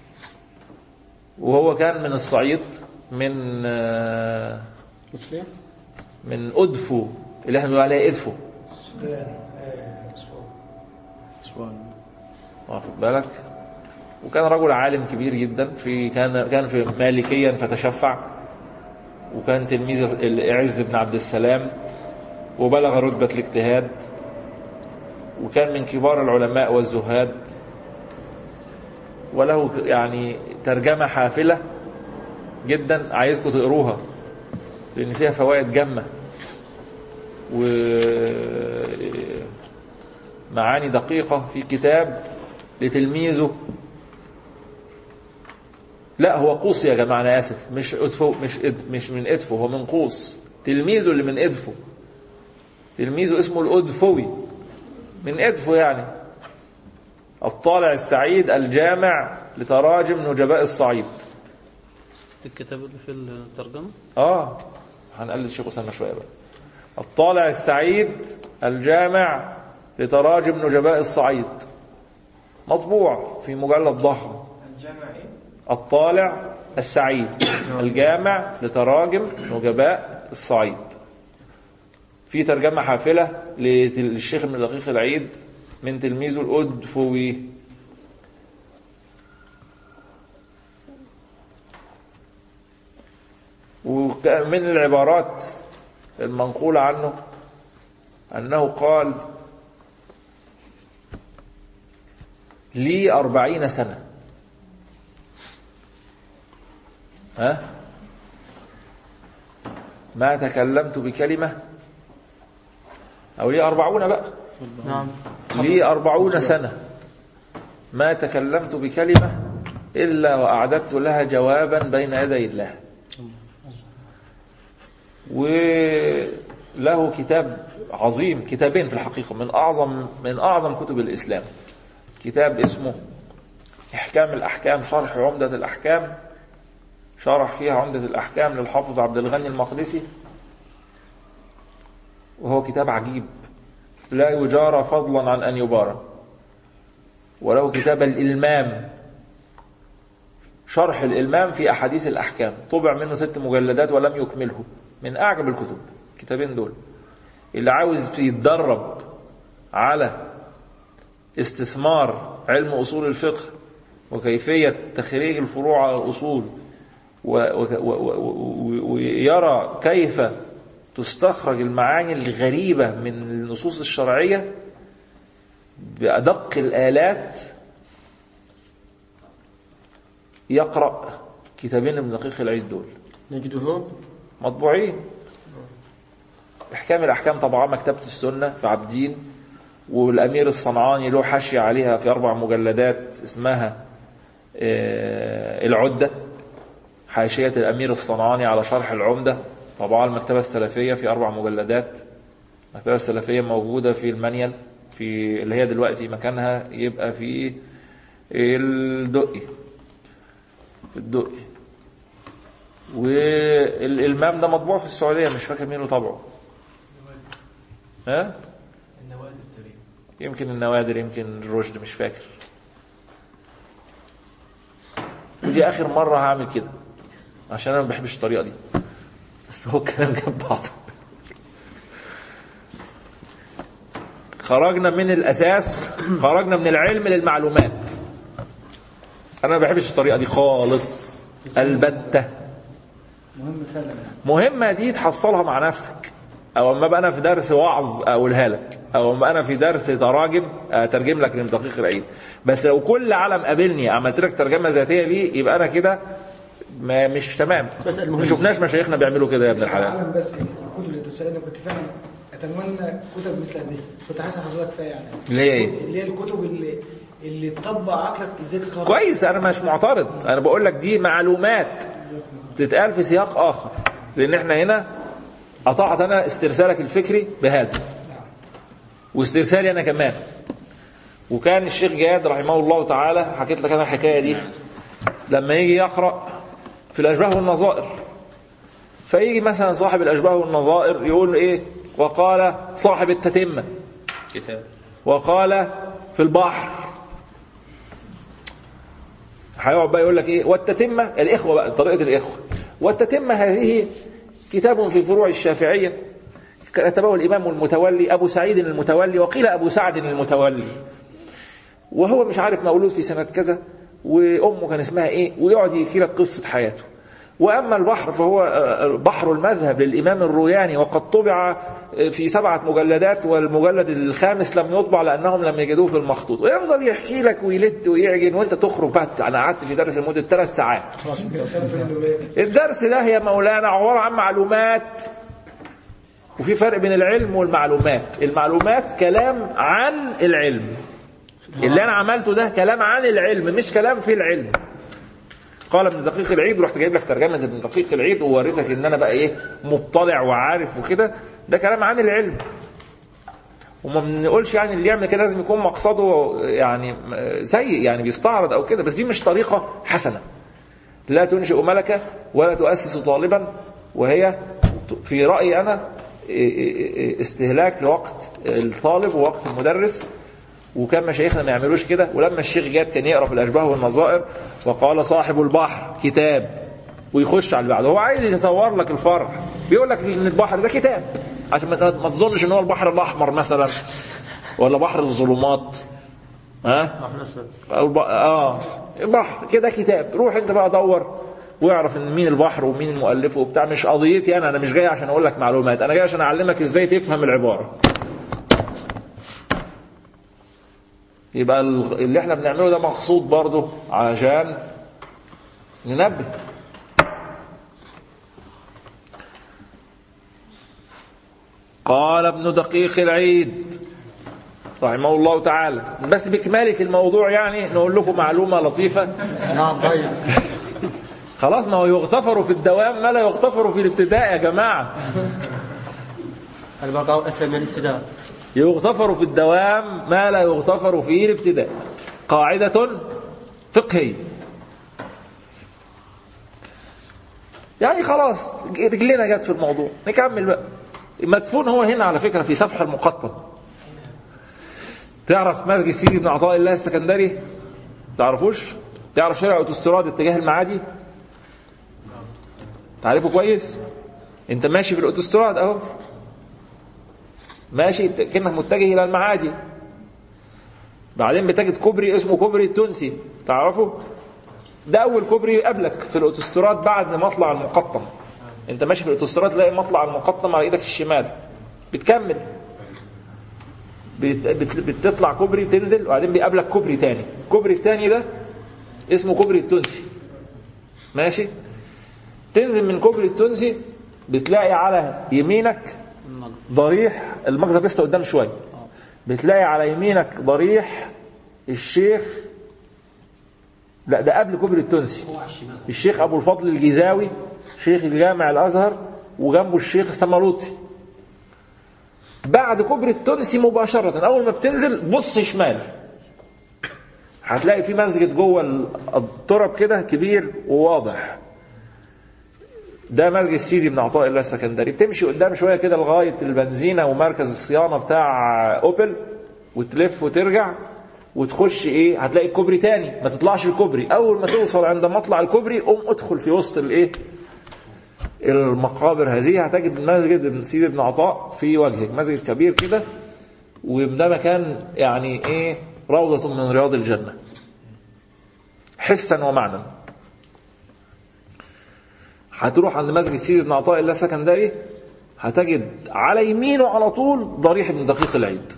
وهو كان من الصعيد من آه، مسلم من أدفو اللي احنا بنقول عليها إدفو السودان آه، أسوان. أسوان واخد بالك وكان رجل عالم كبير جدا في كان كان في مالكيا فتشفع وكان تلميذ العز بن عبد السلام وبلغ رتبة الاجتهاد وكان من كبار العلماء والزهاد وله يعني ترجمة حافلة جدا عايزكم تقروها لأن فيها فوائد جمة ومعاني دقيقة في كتاب لتلميذه لا هو قوس يا جماعة أنا آسف مش أدفو مش إد مش من إدفو هو من قوس تلميذه اللي من إدفو تلميذه اسمه الأدفوي من إدفو يعني الطالع السعيد الجامع لتراجم نجباء الصعيد الكتاب اللي في الترجمة اه هنقلد الشيخ أسامة شوية بقى الطالع السعيد الجامع لتراجم نجباء الصعيد مطبوع في مجلد ضخم الجامع ايه؟ الطالع السعيد الجامع لتراجم نجباء الصعيد في ترجمة حافلة للشيخ ابن دقيق العيد من تلميذه الأدفوي ومن العبارات المنقولة عنه أنه قال لي أربعين سنة ها ما تكلمت بكلمة أو لي أربعون بقى نعم لي أربعون سنة ما تكلمت بكلمة إلا وأعددت لها جوابا بين يدي الله وله كتاب عظيم كتابين في الحقيقة من أعظم من أعظم كتب الإسلام كتاب اسمه إحكام الأحكام شرح عمدة الأحكام شرح فيها عمدة الأحكام للحافظ عبد الغني المقدسي وهو كتاب عجيب لا يجارى فضلا عن أن يبارى وله كتاب الإلمام شرح الإلمام في أحاديث الأحكام طبع منه ست مجلدات ولم يكمله من أعجب الكتب الكتابين دول اللي عاوز يتدرب على استثمار علم أصول الفقه وكيفية تخريج الفروع على الأصول و- و- و- و- ويرى كيف تستخرج المعاني الغريبة من النصوص الشرعية بأدق الآلات يقرأ كتابين ابن دقيق العيد دول نجدهم مطبوعين احكام الاحكام طبعا مكتبه السنه في عابدين والامير الصنعاني له حاشيه عليها في اربع مجلدات اسمها آه، العده حاشيه الامير الصنعاني على شرح العمده طبعا المكتبه السلفيه في اربع مجلدات المكتبه السلفيه موجوده في المنيل في اللي هي دلوقتي مكانها يبقى في الدقي في الدقي والإلمام ده مطبوع في السعودية مش فاكر مين اللي طبعه ها؟ النوادر تقريبا يمكن النوادر يمكن الرشد مش فاكر ودي آخر مرة هعمل كده عشان أنا ما بحبش الطريقة دي بس هو الكلام جنب بعضه خرجنا من الأساس خرجنا من العلم للمعلومات أنا ما بحبش الطريقة دي خالص البتة مهم فعلا مهمة دي تحصلها مع نفسك او اما بقى انا في درس وعظ اقولها لك او اما انا في درس تراجم اترجم لك من دقيق العيد بس لو كل علم قابلني عملت لك ترجمه ذاتيه ليه يبقى انا كده ما مش تمام بس المهم- ما شفناش مشايخنا بيعملوا كده يا ابن الحلال العالم بس الكتب اللي بتسألني كنت فعلا اتمنى كتب مثل هذه كنت حاسس حضرتك فيها يعني اللي هي ايه اللي هي الكتب اللي اللي تطبق عقلك ازاي تخرج كويس انا مش معترض انا بقول لك دي معلومات تتقال في سياق اخر لان احنا هنا قطعت انا استرسالك الفكري بهذا واسترسالي انا كمان وكان الشيخ جاد رحمه الله تعالى حكيت لك انا الحكايه دي لما يجي يقرا في الاشباه والنظائر فيجي مثلا صاحب الاشباه والنظائر يقول ايه وقال صاحب التتمه كتاب وقال في البحر هيقعد بقى يقول لك ايه والتتمه الاخوه بقى طريقه الاخوه والتتمه هذه كتاب في فروع الشافعيه كتبه الإمام المتولي أبو سعيد المتولي وقيل أبو سعد المتولي وهو مش عارف مولود في سنة كذا وأمه كان اسمها إيه ويقعد يحكي لك قصة حياته وأما البحر فهو آه، بحر المذهب للإمام الروياني وقد طبع آه، في سبعة مجلدات والمجلد الخامس لم يطبع لأنهم لم يجدوه في المخطوط ويفضل يحكي لك ويلد ويعجن وأنت تخرج بعد أنا قعدت في درس لمدة ثلاث ساعات الدرس ده يا مولانا عبارة عن معلومات وفي فرق بين العلم والمعلومات المعلومات كلام عن العلم اللي انا عملته ده كلام عن العلم مش كلام في العلم قال ابن دقيق العيد ورحت جايب لك ترجمه ابن دقيق العيد ووريتك ان انا بقى ايه مطلع وعارف وكده ده كلام عن العلم وما بنقولش يعني اللي يعمل كده لازم يكون مقصده يعني سيء يعني بيستعرض او كده بس دي مش طريقه حسنه لا تنشئ ملكه ولا تؤسس طالبا وهي في رايي انا استهلاك لوقت الطالب ووقت المدرس وكان مشايخنا ما يعملوش كده ولما الشيخ جاب كان يقرا في الاشباه والنظائر وقال صاحب البحر كتاب ويخش على اللي بعده هو عايز يصور لك الفرع بيقول لك ان البحر ده كتاب عشان ما ما تظنش ان هو البحر الاحمر مثلا ولا بحر الظلمات ها بحر الأسود أو الب... اه البحر كده كتاب روح انت بقى دور واعرف ان مين البحر ومين المؤلف وبتاع مش قضيتي انا انا مش جاي عشان اقول لك معلومات انا جاي عشان اعلمك ازاي تفهم العباره يبقى ال- اللي احنا بنعمله ده مقصود برضه عشان ننبه قال ابن دقيق العيد رحمه الله تعالى بس بكمالة الموضوع يعني نقول لكم معلومة لطيفة نعم طيب خلاص ما هو يغتفر في الدوام ما لا يغتفر في الابتداء يا جماعة البقاء أسهل من الابتداء يغتفر في الدوام ما لا يغتفر في الابتداء قاعدة فقهية يعني خلاص رجلنا جت في الموضوع نكمل بقى مدفون هو هنا على فكرة في سفح المقطم تعرف مسجد سيدي بن عطاء الله السكندري تعرفوش تعرف شارع اوتوستراد اتجاه المعادي تعرفه كويس انت ماشي في الاوتوستراد اهو ماشي كأنك متجه إلى المعادي بعدين بتجد كوبري اسمه كوبري التونسي تعرفه ده أول كوبري يقابلك في الأوتوستراد بعد مطلع المقطم أنت ماشي في الأوتوستراد تلاقي مطلع المقطم على إيدك الشمال بتكمل بت... بت... بتطلع كوبري بتنزل وبعدين بيقابلك كوبري تاني الكوبري التاني ده اسمه كوبري التونسي ماشي تنزل من كوبري التونسي بتلاقي على يمينك ضريح المجزر لسه قدام شويه بتلاقي على يمينك ضريح الشيخ لا ده قبل كوبري التونسي الشيخ ابو الفضل الجيزاوي شيخ الجامع الازهر وجنبه الشيخ السمالوطي بعد كوبري التونسي مباشرة أول ما بتنزل بص شمال هتلاقي في مسجد جوه التراب كده كبير وواضح ده مسجد سيدي بن عطاء الله السكندري بتمشي قدام شويه كده لغايه البنزينه ومركز الصيانه بتاع اوبل وتلف وترجع وتخش ايه هتلاقي الكوبري تاني ما تطلعش الكوبري اول ما توصل عند مطلع الكوبري قوم ادخل في وسط الايه المقابر هذه هتجد مسجد سيدي بن عطاء في وجهك مسجد كبير كده وده مكان يعني ايه روضة من رياض الجنة حسا ومعنى هتروح عند مسجد سيدي بن عطاء الله السكندري هتجد على يمينه على طول ضريح ابن دقيق العيد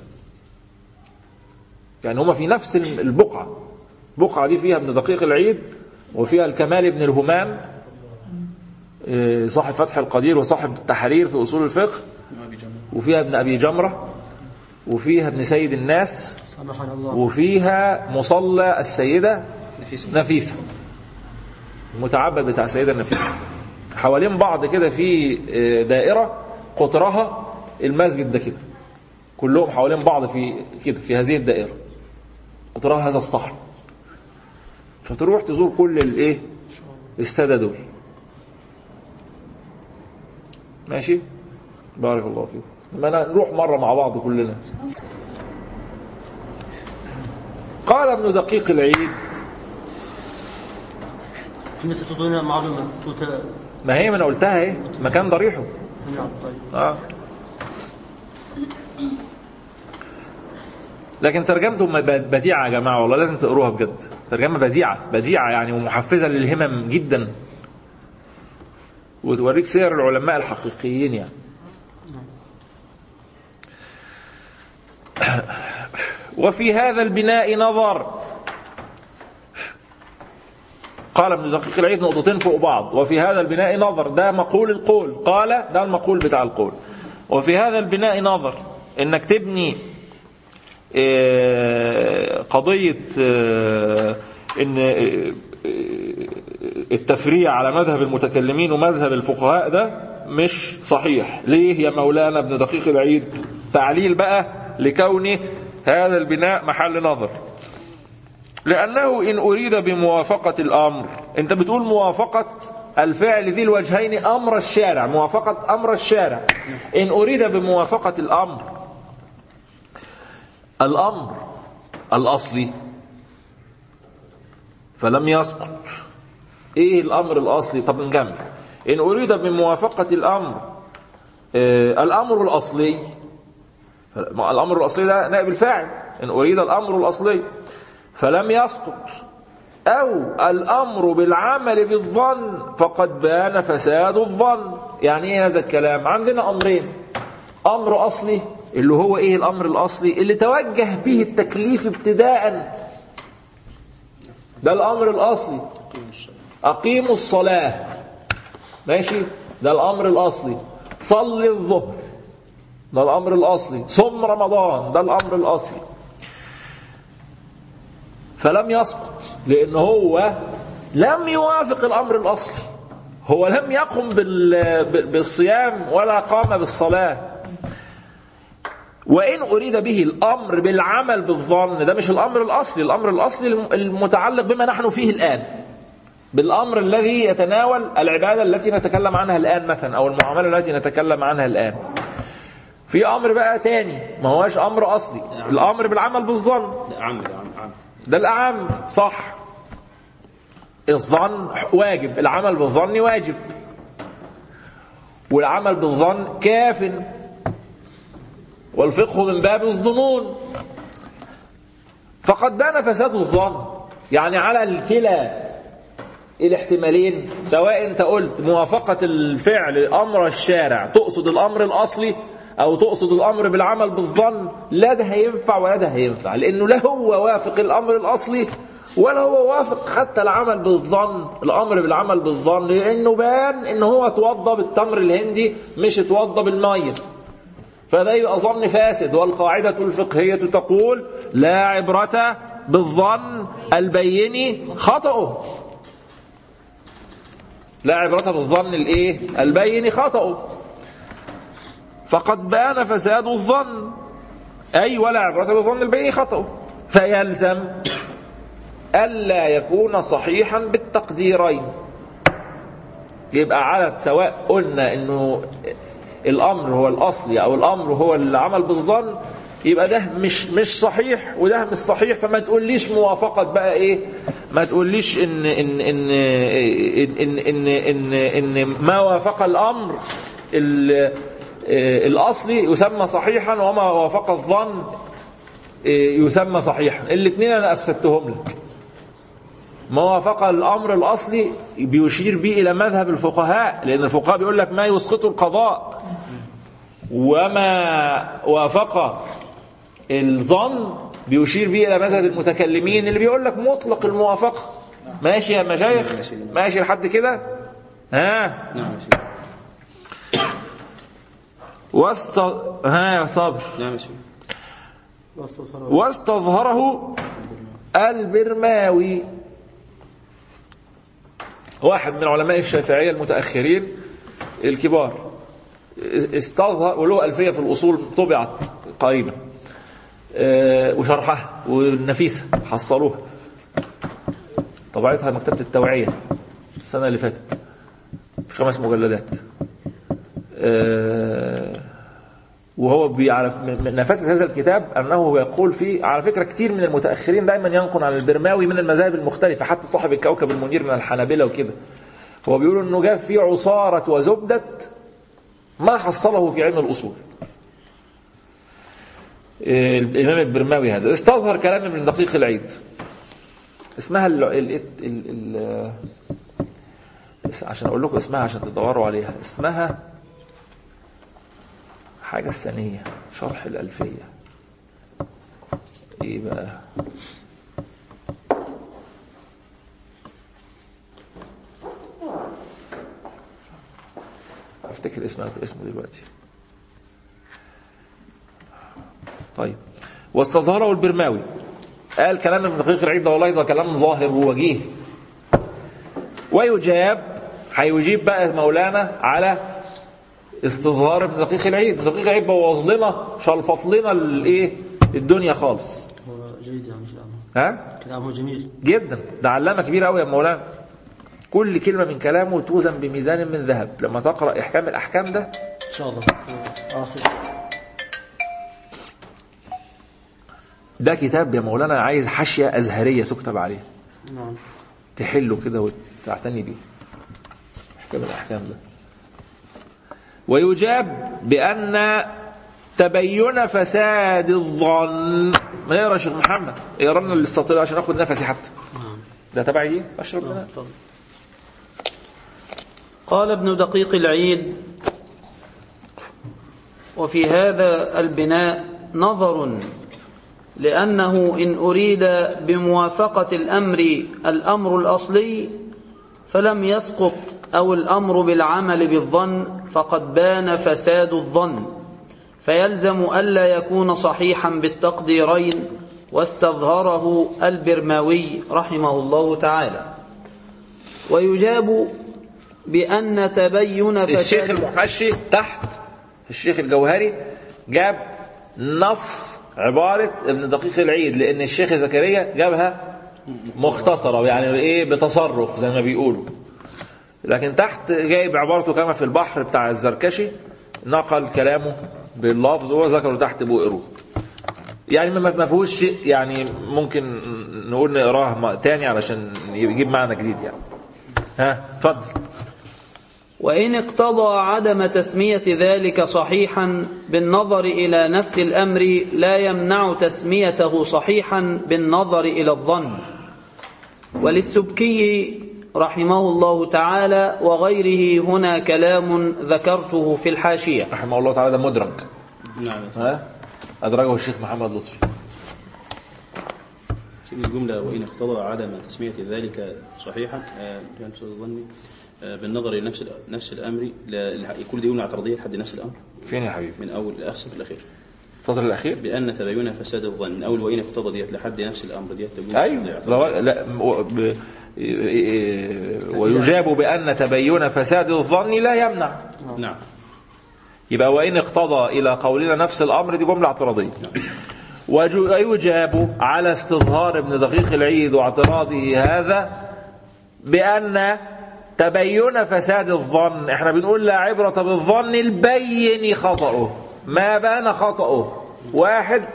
يعني هما في نفس البقعة البقعة دي فيها ابن دقيق العيد وفيها الكمال ابن الهمام إيه، صاحب فتح القدير وصاحب التحرير في أصول الفقه وفيها ابن أبي جمرة وفيها ابن سيد الناس سامحنا الله وفيها مصلى السيدة نفيسة المتعبد بتاع السيدة نفيسة حوالين بعض كده في آه، دائرة قطرها المسجد ده كده كلهم حوالين بعض في كده في هذه الدائرة قطرها هذا الصحن فتروح تزور كل الايه السادة دول ماشي بارك الله فيكم لما نروح مرة مع بعض كلنا قال ابن دقيق العيد بالنسبة تعطونا معلومة توت ما هي ما انا قلتها ايه مكان ضريحه نعم طيب اه لكن ترجمته م- بديعة يا جماعة والله لازم تقروها بجد ترجمة بديعة بديعة يعني ومحفزة للهمم جدا وتوريك سير العلماء الحقيقيين يعني وفي هذا البناء نظر قال ابن دقيق العيد نقطتين فوق بعض وفي هذا البناء نظر ده مقول القول قال ده المقول بتاع القول وفي هذا البناء نظر انك تبني آه، قضية آه، ان آه، التفريع على مذهب المتكلمين ومذهب الفقهاء ده مش صحيح ليه يا مولانا ابن دقيق العيد تعليل بقى لكون هذا البناء محل نظر لأنه إن أريد بموافقة الأمر أنت بتقول موافقة الفعل ذي الوجهين أمر الشارع موافقة أمر الشارع إن أريد بموافقة الأمر الأمر الأصلي فلم يسقط إيه الأمر الأصلي طب نجمع إن أريد بموافقة الأمر آه، الأمر الأصلي ما الأمر الأصلي ده نائب الفاعل إن أريد الأمر الأصلي فلم يسقط أو الأمر بالعمل بالظن فقد بان فساد الظن يعني إيه هذا الكلام عندنا أمرين أمر أصلي اللي هو إيه الأمر الأصلي اللي توجه به التكليف ابتداء ده الأمر الأصلي أقيموا الصلاة ماشي ده الأمر الأصلي صلي الظهر ده الأمر الأصلي صم رمضان ده الأمر الأصلي فلم يسقط لأن هو لم يوافق الأمر الأصلي هو لم يقم بال- بالصيام ولا قام بالصلاة وإن أريد به الأمر بالعمل بالظن ده مش الأمر الأصلي الأمر الأصلي المتعلق بما نحن فيه الآن بالأمر الذي يتناول العبادة التي نتكلم عنها الآن مثلا أو المعاملة التي نتكلم عنها الآن في أمر بقى تاني ما هوش أمر أصلي الأمر بالعمل بالظن عم ده عم عم ده الأعم صح الظن واجب العمل بالظن واجب والعمل بالظن كاف والفقه من باب الظنون فقد بان فساد الظن يعني على الكلا الاحتمالين سواء انت قلت موافقة الفعل أمر الشارع تقصد الأمر الأصلي أو تقصد الأمر بالعمل بالظن لا ده هينفع ولا ده هينفع لأنه لا هو وافق الأمر الأصلي ولا هو وافق حتى العمل بالظن الأمر بالعمل بالظن لأنه بان إن هو اتوضى بالتمر الهندي مش اتوضى بالمية فده يبقى ظن فاسد والقاعدة الفقهية تقول لا عبرة بالظن البين خطأه لا عبرة بالظن الايه البين خطأه فقد بان فساد الظن أي ولا عبرة بالظن البين خطأه فيلزم ألا يكون صحيحا بالتقديرين يبقى على سواء قلنا انه الامر هو الاصلي او الامر هو العمل بالظن يبقى ده مش مش صحيح وده مش صحيح فما تقوليش موافقة بقى ايه ما تقوليش ان ان ان ان ان ان, إن, إن ما وافق الامر ال- الاصلي يسمى صحيحا وما وافق الظن يسمى صحيحا الاثنين انا افسدتهم لك ما وافق الامر الاصلي بيشير به الى مذهب الفقهاء لان الفقهاء بيقول لك ما يسقط القضاء وما وافق الظن بيشير به الى مذهب المتكلمين اللي بيقول لك مطلق الموافقه ماشي يا مشايخ ماشي لحد كده ها نعم يا شيخ واست ها يا صابر نعم يا شيخ واستظهره البرماوي واحد من علماء الشافعية المتأخرين الكبار استظهر وله ألفية في الأصول طبعت قريبا آه، وشرحها والنفيسة حصلوها طبعتها مكتبة التوعية السنة اللي فاتت في خمس مجلدات آه، وهو بيعرف من من نفاسة هذا الكتاب أنه يقول فيه على فكرة كتير من المتأخرين دايما ينقل عن البرماوي من المذاهب المختلفة حتى صاحب الكوكب المنير من الحنابلة وكده هو بيقول أنه جاب فيه عصارة وزبدة ما حصله في علم الأصول آه، الإمام البرماوي هذا استظهر كلام ابن دقيق العيد اسمها ال ال ال ال ال بس عشان أقول لكم اسمها عشان تدوروا عليها اسمها حاجة الثانية شرح الألفية إيه بقى افتكر اسمه اسمه دلوقتي طيب واستظهره البرماوي قال كلام ابن دقيق العيد ده والله ده كلام ظاهر ووجيه ويجاب هيجيب بقى مولانا على استظهار ابن دقيق العيد ابن دقيق العيد بوظ لنا شلفط لنا الايه الدنيا خالص هو جيد يعني كلامه ها كلامه جميل جدا ده علامه كبيره قوي يا مولانا كل كلمه من كلامه توزن بميزان من ذهب لما تقرا احكام الاحكام ده ان شاء الله آسف ده كتاب يا مولانا عايز حاشيه ازهريه تكتب عليه نعم تحله كده وتعتني بيه احكام الاحكام ده ويجاب بان تبين فساد الظن ما يقرا يا شيخ محمد اقرا لنا الاستطيل عشان اخد نفسي حتى ده تبعي ايه اشرب منها تفضل قال ابن دقيق العيد وفي هذا البناء نظر لأنه إن أريد بموافقة الأمر الأمر الأصلي فلم يسقط أو الأمر بالعمل بالظن فقد بان فساد الظن فيلزم ألا يكون صحيحا بالتقديرين واستظهره البرماوي رحمه الله تعالى ويجاب بأن تبين الشيخ فساد المحشي تحت الشيخ الجوهري جاب نص عبارة ابن دقيق العيد لأن الشيخ زكريا جابها مختصرة يعني إيه بتصرف زي ما بيقولوا لكن تحت جايب عبارته كما في البحر بتاع الزركشي نقل كلامه باللفظ وهو ذكره تحت بؤره يعني ما ما فيهوش شيء يعني ممكن نقول نقراه م- تاني علشان يجيب معنى جديد يعني ها اتفضل وإن اقتضى عدم تسمية ذلك صحيحا بالنظر إلى نفس الأمر لا يمنع تسميته صحيحا بالنظر إلى الظن وللسبكي رحمه الله تعالى وغيره هنا كلام ذكرته في الحاشية رحمه الله تعالى ده مدرج نعم ها أدرجه الشيخ محمد لطفي سيدي الجملة وإن اقتضى عدم تسمية ذلك صحيحا آه، كان أستاذ ظني آه، بالنظر لنفس ال- نفس الأمر لا- لا- كل دي جملة اعتراضية لحد نفس الأمر فين يا حبيبي من أول الأخص في الأخير الفضل الأخير بأن تبين فساد الظن من أول وإن اقتضى ديت لحد نفس الأمر ديت تبين أيوه لا, لا و- ب- ويجاب بأن تبين فساد الظن لا يمنع نعم يبقى وإن اقتضى إلى قولنا نفس الأمر دي جملة اعتراضية وج- ويجاب على استظهار ابن دقيق العيد واعتراضه هذا بأن تبين فساد الظن احنا بنقول لا عبرة بالظن البين خطأه ما بان خطأه واحد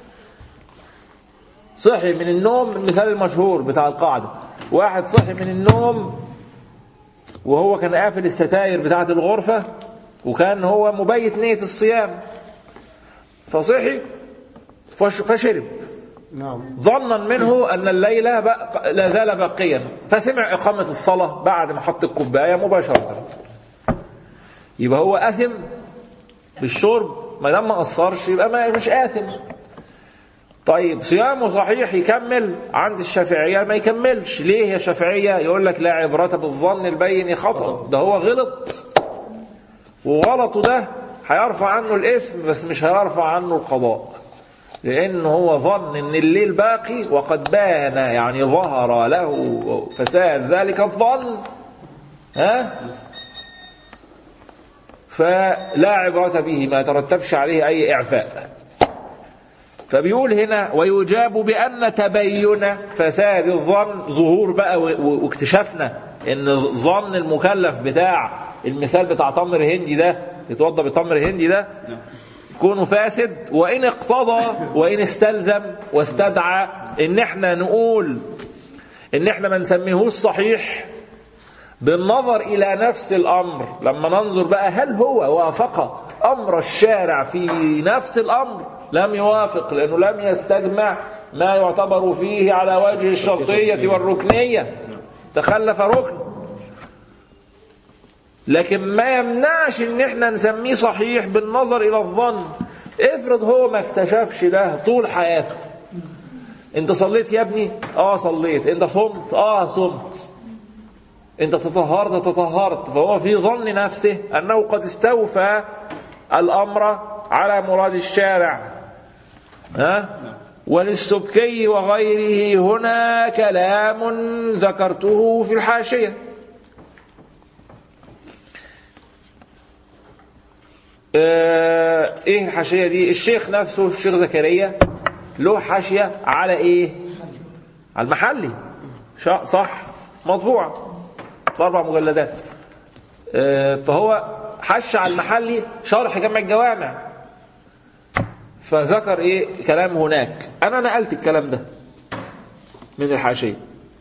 صحي من النوم المثال المشهور بتاع القاعدة واحد صحي من النوم وهو كان قافل الستاير بتاعة الغرفة وكان هو مبيت نية الصيام فصحي فش- فشرب نعم ظنا منه أن الليل بق- لا زال باقيا فسمع إقامة الصلاة بعد ما حط الكوباية مباشرة يبقى هو أثم بالشرب ما دام ما قصرش يبقى ما مش آثم طيب صيامه صحيح يكمل عند الشافعية ما يكملش ليه يا شافعية يقول لك لا عبرة بالظن البين خطأ ده هو غلط وغلطه ده هيرفع عنه الإثم بس مش هيرفع عنه القضاء لأن هو ظن أن الليل باقي وقد بان يعني ظهر له فساد ذلك الظن ها فلا عبرة به ما ترتبش عليه أي إعفاء فبيقول هنا ويجاب بأن تبين فساد الظن ظهور بقى و- و- واكتشفنا ان ظن المكلف بتاع المثال بتاع تمر هندي ده يتوضى بتمر هندي ده كونه فاسد وإن اقتضى وإن استلزم واستدعى إن احنا نقول إن احنا ما نسميهوش صحيح بالنظر إلى نفس الأمر لما ننظر بقى هل هو وافق أمر الشارع في نفس الأمر لم يوافق لأنه لم يستجمع ما يعتبر فيه على وجه الشرطية والركنية تخلف ركن لكن ما يمنعش ان احنا نسميه صحيح بالنظر الى الظن افرض هو ما اكتشفش ده طول حياته انت صليت يا ابني اه صليت انت صمت اه صمت انت تطهرت تطهرت فهو في ظن نفسه انه قد استوفى الامر على مراد الشارع ها وللسبكي وغيره هنا كلام ذكرته في الحاشيه آه، ايه الحاشيه دي الشيخ نفسه الشيخ زكريا له حاشيه على ايه على المحلي شا- صح مطبوع في اربع مجلدات آه، فهو حش على المحلي شرح جمع الجوامع فذكر ايه كلام هناك انا نقلت الكلام ده من الحاشيه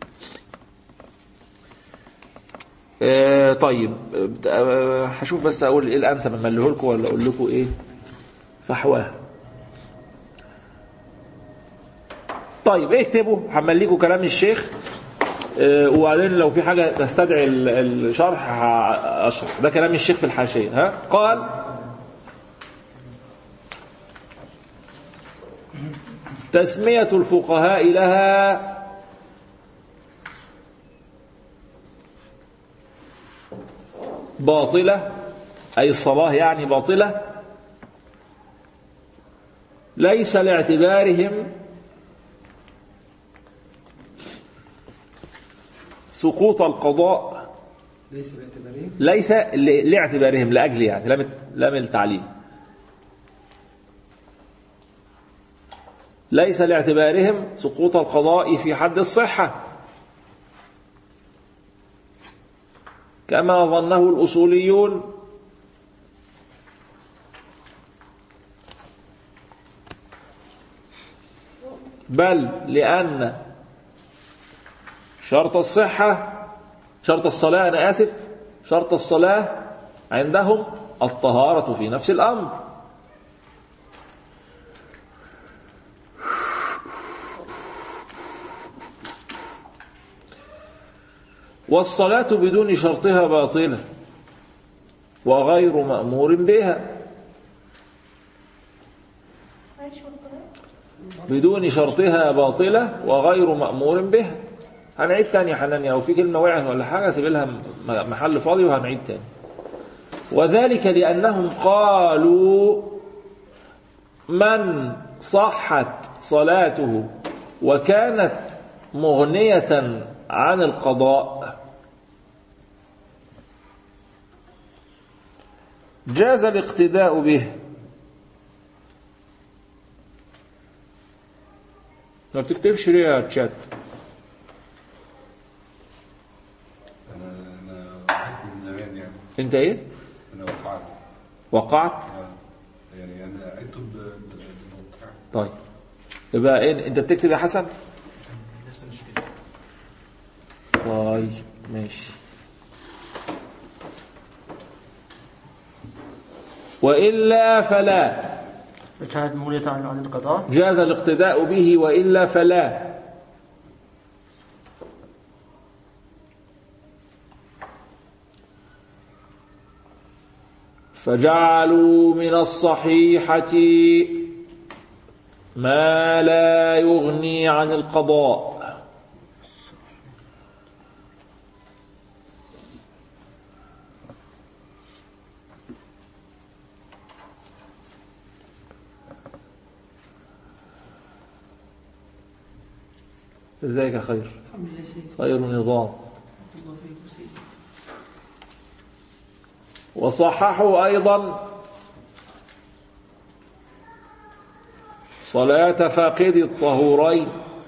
آه، طيب آه، هشوف بس اقول ايه الانسب امليه لكم ولا اقول لكم ايه فحواه طيب اكتبوا همليكوا كلام الشيخ آه، وبعدين لو في حاجه تستدعي ال- الشرح ه- اشرح ده كلام الشيخ في الحاشيه ها قال تسميه الفقهاء لها باطلة أي الصلاة يعني باطلة ليس لاعتبارهم سقوط القضاء ليس باعتبارهم ليس ل- لاعتبارهم لأجل يعني لم لم التعليل ليس لاعتبارهم سقوط القضاء في حد الصحة كما ظنه الأصوليون بل لأن شرط الصحة شرط الصلاة أنا آسف شرط الصلاة عندهم الطهارة في نفس الأمر والصلاة بدون شرطها باطلة وغير مأمور بها معلش والصلاة بدون شرطها باطلة وغير مأمور بها هنعيد تاني يا حنان لو في كلمة وقعت ولا حاجة سيب لها م- محل فاضي وهنعيد تاني وذلك لأنهم قالوا من صحت صلاته وكانت مغنية عن القضاء جاز الاقتداء به ما بتكتبش ليه يا تشات انا انا وقعت من زمان يعني انت ايه انا وقعت وقعت آه. يعني انا اكتب بالوقع طيب يبقى ايه انت بتكتب يا حسن نفس المشكله طيب ماشي وإلا فلا كانت مغنية عن عن القضاء جاز الاقتداء به وإلا فلا فجعلوا من الصحيحة ما لا يغني عن القضاء ازيك يا خير الحمد لله سيدي خير نظام الله فيكم سيدي وصححوا أيضا صلاة فاقد الطهورين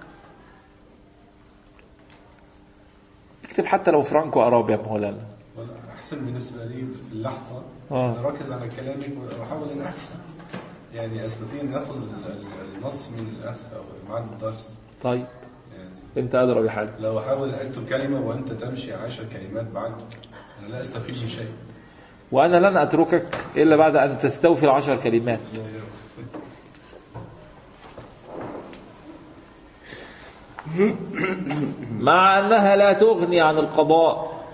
اكتب حتى لو فرانكو أراب يا مولانا ولا احسن بالنسبه لي في اللحظه آه. انا اركز على كلامك واحاول ان أفهم. يعني استطيع ان اخذ ال- ال- النص من الاخ او ميعاد الدرس طيب يعني انت أدرى بحاجة لو احاول اكتب كلمه وانت تمشي عشر كلمات بعد انا لا استفيد من شيء وأنا لن أتركك إلا بعد أن تستوفي العشر كلمات مع أنها لا تغني عن القضاء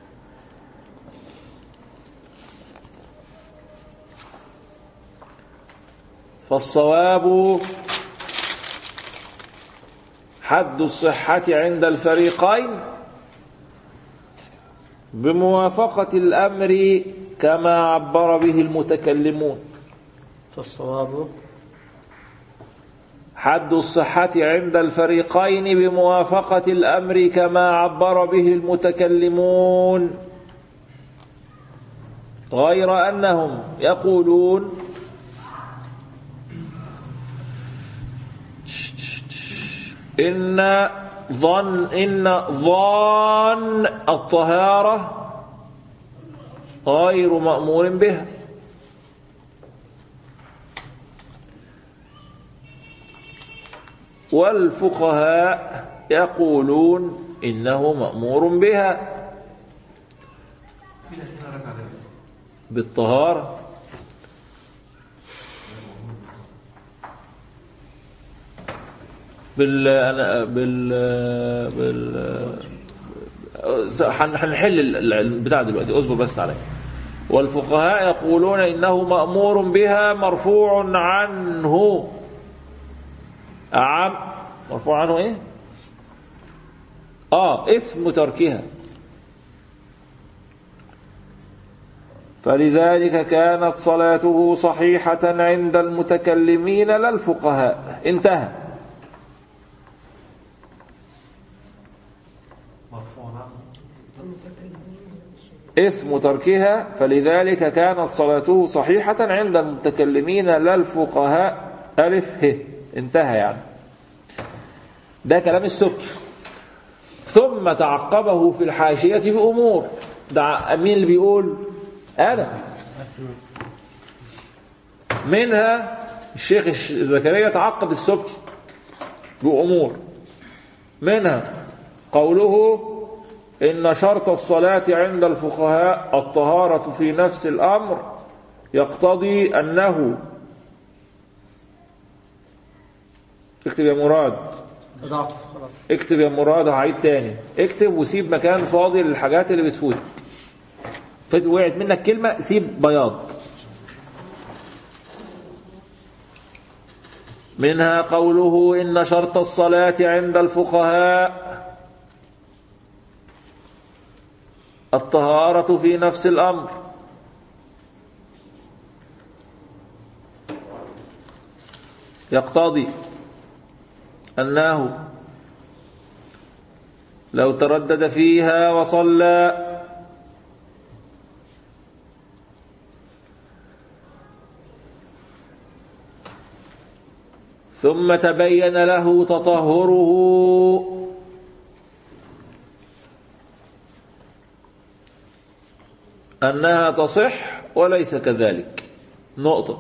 فالصواب حد الصحة عند الفريقين بموافقة الأمر كما عبر به المتكلمون فالصواب حد الصحة عند الفريقين بموافقة الأمر كما عبر به المتكلمون غير أنهم يقولون إن ظن إن ظن الطهارة غير مأمور بها والفقهاء يقولون إنه مأمور بها مين هنا رجع ده؟ بالطهارة بال أنا بال بال هن- هنحل ال- ال- البتاع دلوقتي اصبر بس عليا والفقهاء يقولون انه مأمور بها مرفوع عنه عم مرفوع عنه ايه اه اثم تركها فلذلك كانت صلاته صحيحة عند المتكلمين لا الفقهاء انتهى مرفوع عنه إثم تركها فلذلك كانت صلاته صحيحة عند المتكلمين لا الفقهاء ألف ه انتهى يعني ده كلام السكي ثم تعقبه في الحاشية بأمور ده مين اللي بيقول أنا منها الشيخ الش- زكريا تعقب السبكي بأمور منها قوله إن شرط الصلاة عند الفقهاء الطهارة في نفس الأمر يقتضي أنه اكتب يا مراد ضعت خلاص اكتب يا مراد هعيد تاني اكتب وسيب مكان فاضي للحاجات اللي بتفوت فت- وقعت منك كلمة سيب بياض منها قوله إن شرط الصلاة عند الفقهاء الطهارة في نفس الأمر يقتضي أنه لو تردد فيها وصلى ثم تبين له تطهره أنها تصح وليس كذلك نقطة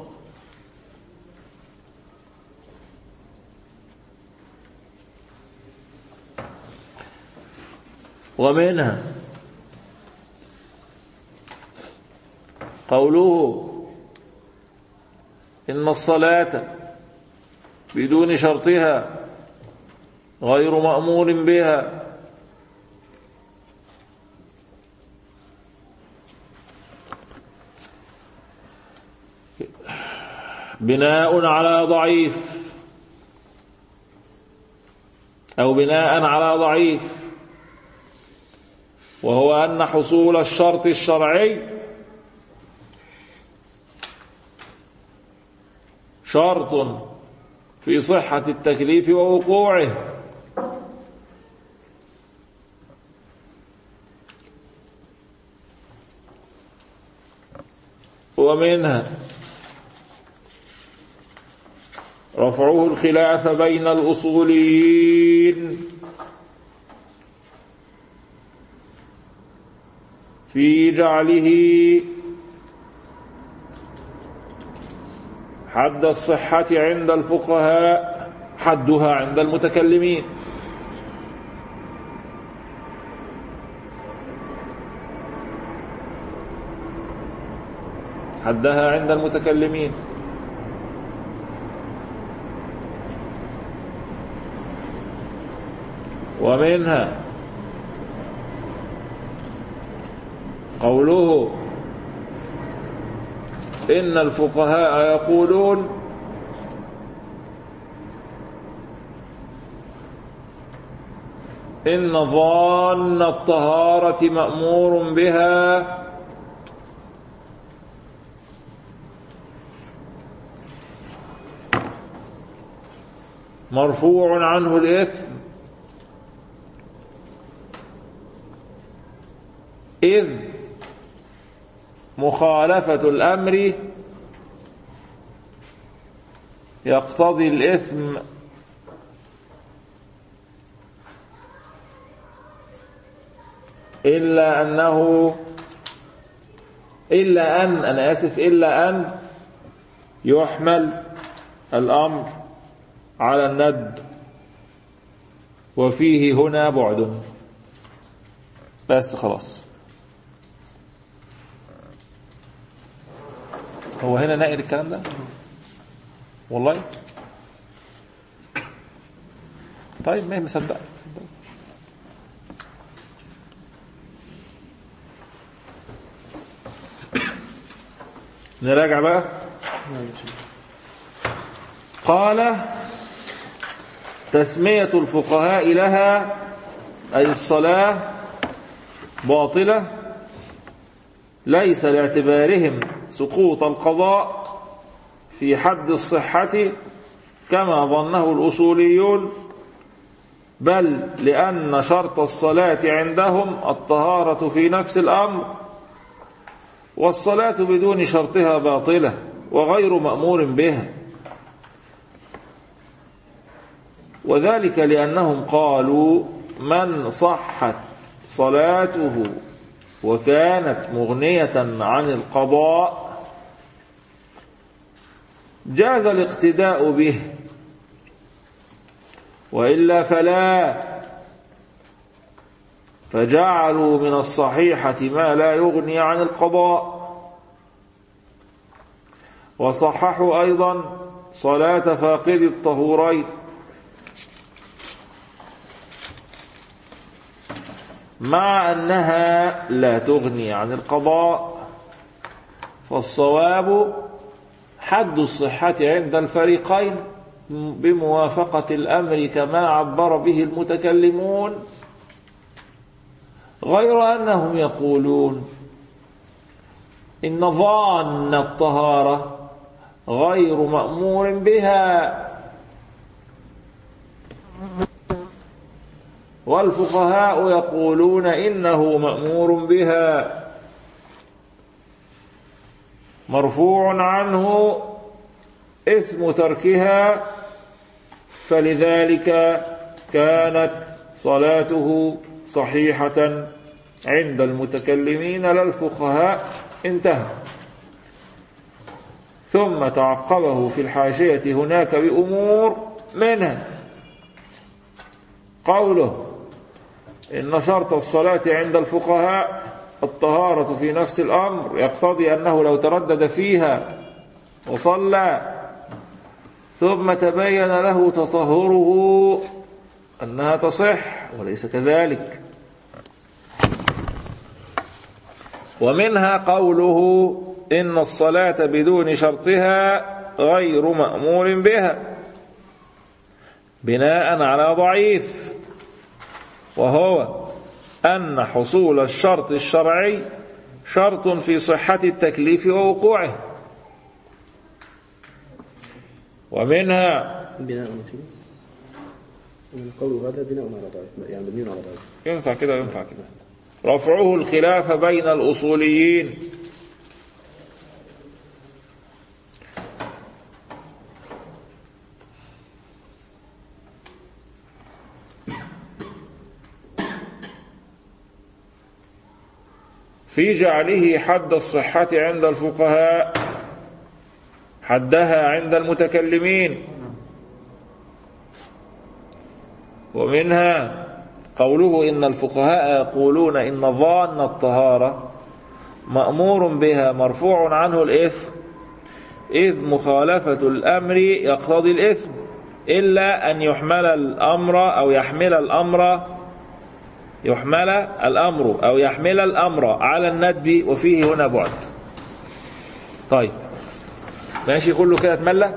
ومنها قوله إن الصلاة بدون شرطها غير مأمور بها بناء على ضعيف أو بناء على ضعيف وهو أن حصول الشرط الشرعي شرط في صحة التكليف ووقوعه ومنها رفعه الخلاف بين الأصوليين في جعله حد الصحة عند الفقهاء حدها عند المتكلمين حدها عند المتكلمين ومنها قوله إن الفقهاء يقولون إن ظان الطهارة مأمور بها مرفوع عنه الإثم إذ مخالفة الأمر يقتضي الإثم إلا أنه إلا أن أنا آسف إلا أن يحمل الأمر على الند وفيه هنا بعد بس خلاص هو هنا ناقل الكلام ده والله طيب ما مصدق نراجع بقى قال تسمية الفقهاء لها أي الصلاة باطلة ليس لاعتبارهم سقوط القضاء في حد الصحة كما ظنه الأصوليون بل لأن شرط الصلاة عندهم الطهارة في نفس الأمر والصلاة بدون شرطها باطلة وغير مأمور بها وذلك لأنهم قالوا من صحت صلاته وكانت مغنية عن القضاء جاز الاقتداء به وإلا فلا فجعلوا من الصحيحة ما لا يغني عن القضاء وصححوا أيضا صلاة فاقد الطهورين مع أنها لا تغني عن القضاء فالصواب حد الصحة عند الفريقين بموافقة الأمر كما عبر به المتكلمون غير أنهم يقولون إن ظان الطهارة غير مأمور بها والفقهاء يقولون إنه مأمور بها مرفوع عنه إثم تركها فلذلك كانت صلاته صحيحة عند المتكلمين لا الفقهاء انتهى ثم تعقبه في الحاشية هناك بأمور منها قوله إن شرط الصلاة عند الفقهاء الطهارة في نفس الأمر يقتضي أنه لو تردد فيها وصلى ثم تبين له تطهره أنها تصح وليس كذلك ومنها قوله إن الصلاة بدون شرطها غير مأمور بها بناء على ضعيف وهو أن حصول الشرط الشرعي شرط في صحة التكليف ووقوعه ومنها بناء مثيل من قوله هذا بناء على ضعيف يعني مبني على ضعيف ينفع كده ينفع كده رفعه الخلاف بين الأصوليين في جعله حد الصحة عند الفقهاء حدها عند المتكلمين ومنها قوله إن الفقهاء يقولون إن ظان الطهارة مأمور بها مرفوع عنه الإثم إذ مخالفة الأمر يقتضي الإثم إلا أن يحمل الأمر أو يحمل الأمر يحمل الأمر أو يحمل الأمر على الندب وفيه هنا بعد طيب ماشي كله كده اتملى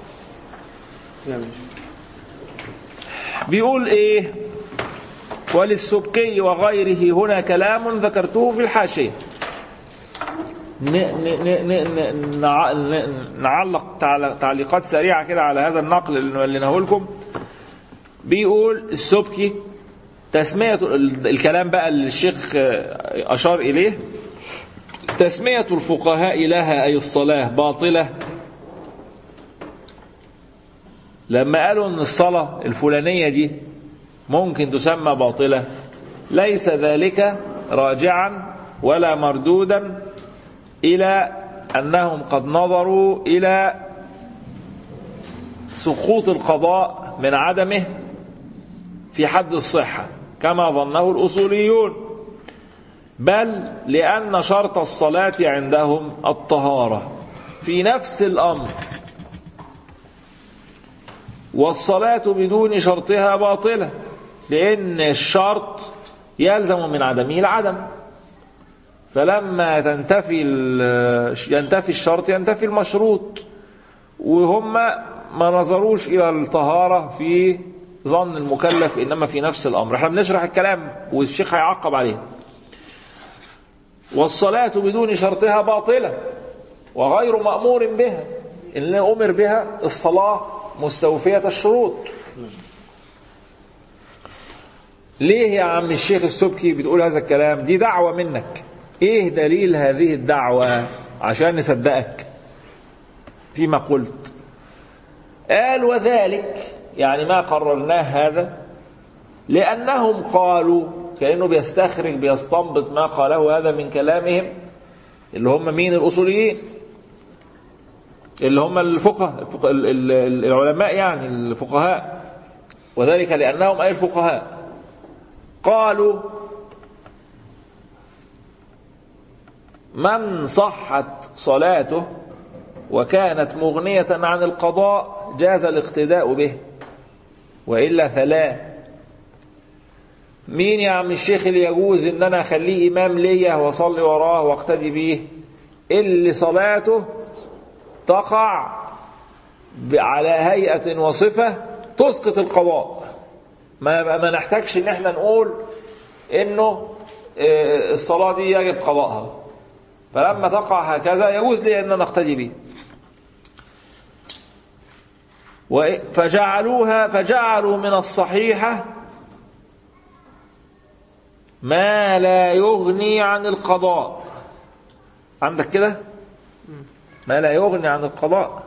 بيقول ايه وللسبكي وغيره هنا كلام ذكرته في الحاشية ن- ن- ن- ن- ن- نع- ن- نعلق تعل- تعليقات سريعة كده على هذا النقل اللي اللي نقولكم بيقول السبكي تسمية ال- الكلام بقى اللي الشيخ آه، أشار إليه تسمية الفقهاء لها أي الصلاة باطلة لما قالوا ان الصلاة الفلانية دي ممكن تسمى باطلة ليس ذلك راجعا ولا مردودا إلى أنهم قد نظروا إلى سقوط القضاء من عدمه في حد الصحة كما ظنه الأصوليون بل لأن شرط الصلاة عندهم الطهارة في نفس الأمر والصلاة بدون شرطها باطلة لأن الشرط يلزم من عدمه العدم فلما تنتفي ال- ينتفي الشرط ينتفي المشروط وهم ما نظروش إلى الطهارة في ظن المكلف إنما في نفس الأمر احنا بنشرح الكلام والشيخ هيعقب عليه والصلاة بدون شرطها باطلة وغير مأمور بها إن أمر بها الصلاة مستوفية الشروط ليه يا عم الشيخ السبكي بتقول هذا الكلام دي دعوة منك ايه دليل هذه الدعوة عشان نصدقك فيما قلت قال وذلك يعني ما قررناه هذا لأنهم قالوا كأنه بيستخرج بيستنبط ما قاله هذا من كلامهم اللي هم مين الأصوليين اللي هم الفقه الفقه- ال- ال- العلماء يعني الفقهاء وذلك لأنهم أي الفقهاء قالوا من صحت صلاته وكانت مغنية عن القضاء جاز الاقتداء به وإلا فلا مين يا عم الشيخ اللي يجوز ان انا اخليه امام ليا واصلي وراه واقتدي بيه اللي صلاته تقع ب- على هيئة وصفة تسقط القضاء ما ما نحتاجش ان احنا نقول انه آه، الصلاة دي يجب قضاءها فلما تقع هكذا يجوز لي ان انا اقتدي به وإ- فجعلوها فجعلوا من الصحيحة ما لا يغني عن القضاء عندك كده ما لا يغني عن القضاء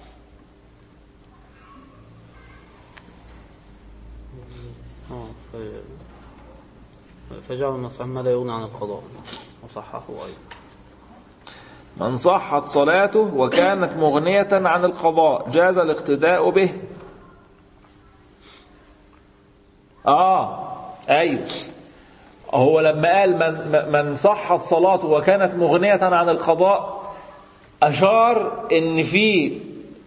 آه، ف- فجعلوا النص ما لا يغني عن القضاء وصححه أيضا من صحت صلاته وكانت مغنية عن القضاء جاز الاقتداء به آه أيوه هو لما قال من, من صحت صلاته وكانت مغنية عن القضاء أشار إن في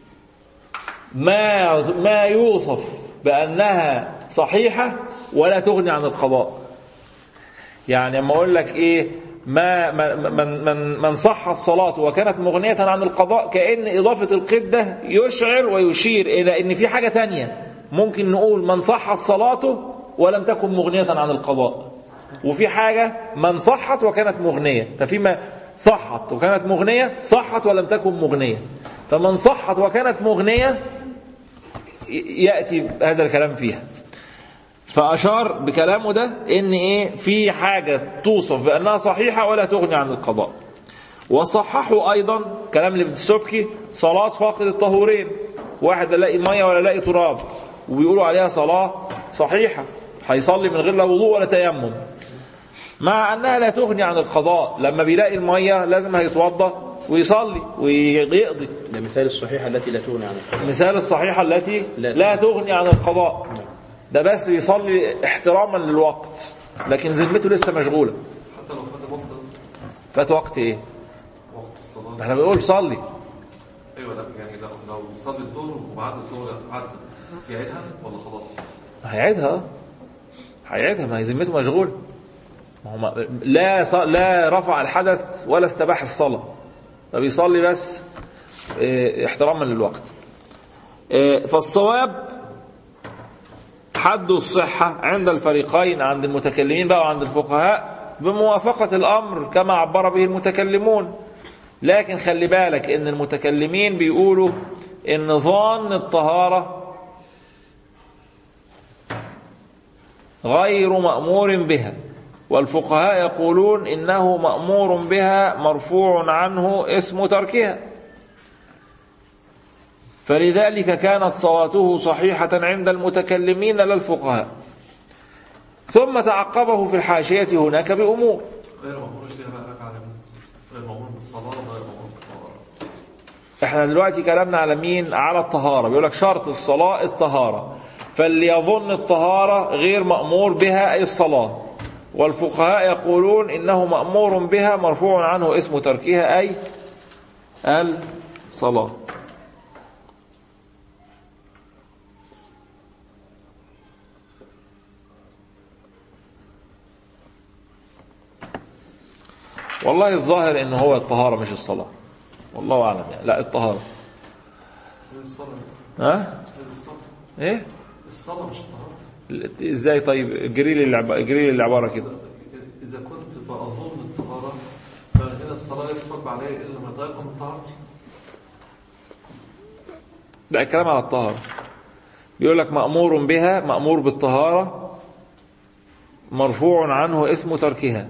ما ما يوصف بأنها صحيحة ولا تغني عن القضاء يعني لما اقول لك ايه ما من من من, من صحت صلاته وكانت مغنية عن القضاء كأن إضافة القيد ده يشعر ويشير إلى إن في حاجة تانية ممكن نقول من صحت صلاته ولم تكن مغنية عن القضاء وفي حاجة من صحت وكانت مغنية ففيما صحت وكانت مغنية صحت ولم تكن مغنية فمن صحت وكانت مغنية ي- يأتي هذا الكلام فيها فأشار بكلامه ده إن إيه في حاجة توصف بأنها صحيحة ولا تغني عن القضاء وصححوا أيضا كلام اللي السبكي صلاة فاقد الطهورين واحد لا لاقي مية ولا لاقي تراب وبيقولوا عليها صلاة صحيحة هيصلي من غير لا وضوء ولا تيمم مع أنها لا تغني عن القضاء لما بيلاقي المية لازم هيتوضأ ويصلي ويقضي ده مثال الصحيحة التي لا تغني عن القضاء مثال الصحيحة التي لا لا تغني عن القضاء ده بس يصلي احتراما للوقت لكن ذمته لسه مشغولة حتى لو خد مفضل فات وقت ايه وقت الصلاة احنا بنقول صلي ايوه لا يعني لو لو صلي الظهر وبعد الظهر عدى يعيدها ولا خلاص؟ هيعيدها اه. هيعيدها ما هي ذمته مشغول ما هو ما- لا ص- لا رفع الحدث ولا استباح الصلاة فبيصلي بس اه، احتراما للوقت اه، فالصواب حد الصحة عند الفريقين عند المتكلمين بقى وعند الفقهاء بموافقة الأمر كما عبر به المتكلمون لكن خلي بالك ان المتكلمين بيقولوا ان ظن الطهارة غير مأمور بها والفقهاء يقولون إنه مأمور بها مرفوع عنه اسم تركها فلذلك كانت صلاته صحيحة عند المتكلمين لا الفقهاء ثم تعقبه في الحاشية هناك بأمور غير مأمور فيها بقى ركعة يمين غير مأمور بالصلاة وغير مأمور بالطهارة احنا دلوقتي كلامنا على مين على الطهارة بيقول لك شرط الصلاة الطهارة فاللي يظن الطهارة غير مأمور بها أي الصلاة والفقهاء يقولون إنه مأمور بها مرفوع عنه اسم تركها أي الصلاة والله الظاهر ان هو الطهارة مش الصلاة والله اعلم يعني لا الطهارة هي الصلاة ها هي الصلاة ايه الصلاة مش الطهارة ازاي طيب اجري لي العب- اجري لي العبارة كده إذا كنت بأظن الطهارة فهنا الصلاة ليس واجب علي إلا ما يتيقن من طهارتي لا الكلام على الطهارة بيقول لك مأمور بها مأمور بالطهارة مرفوع عنه اسم تركها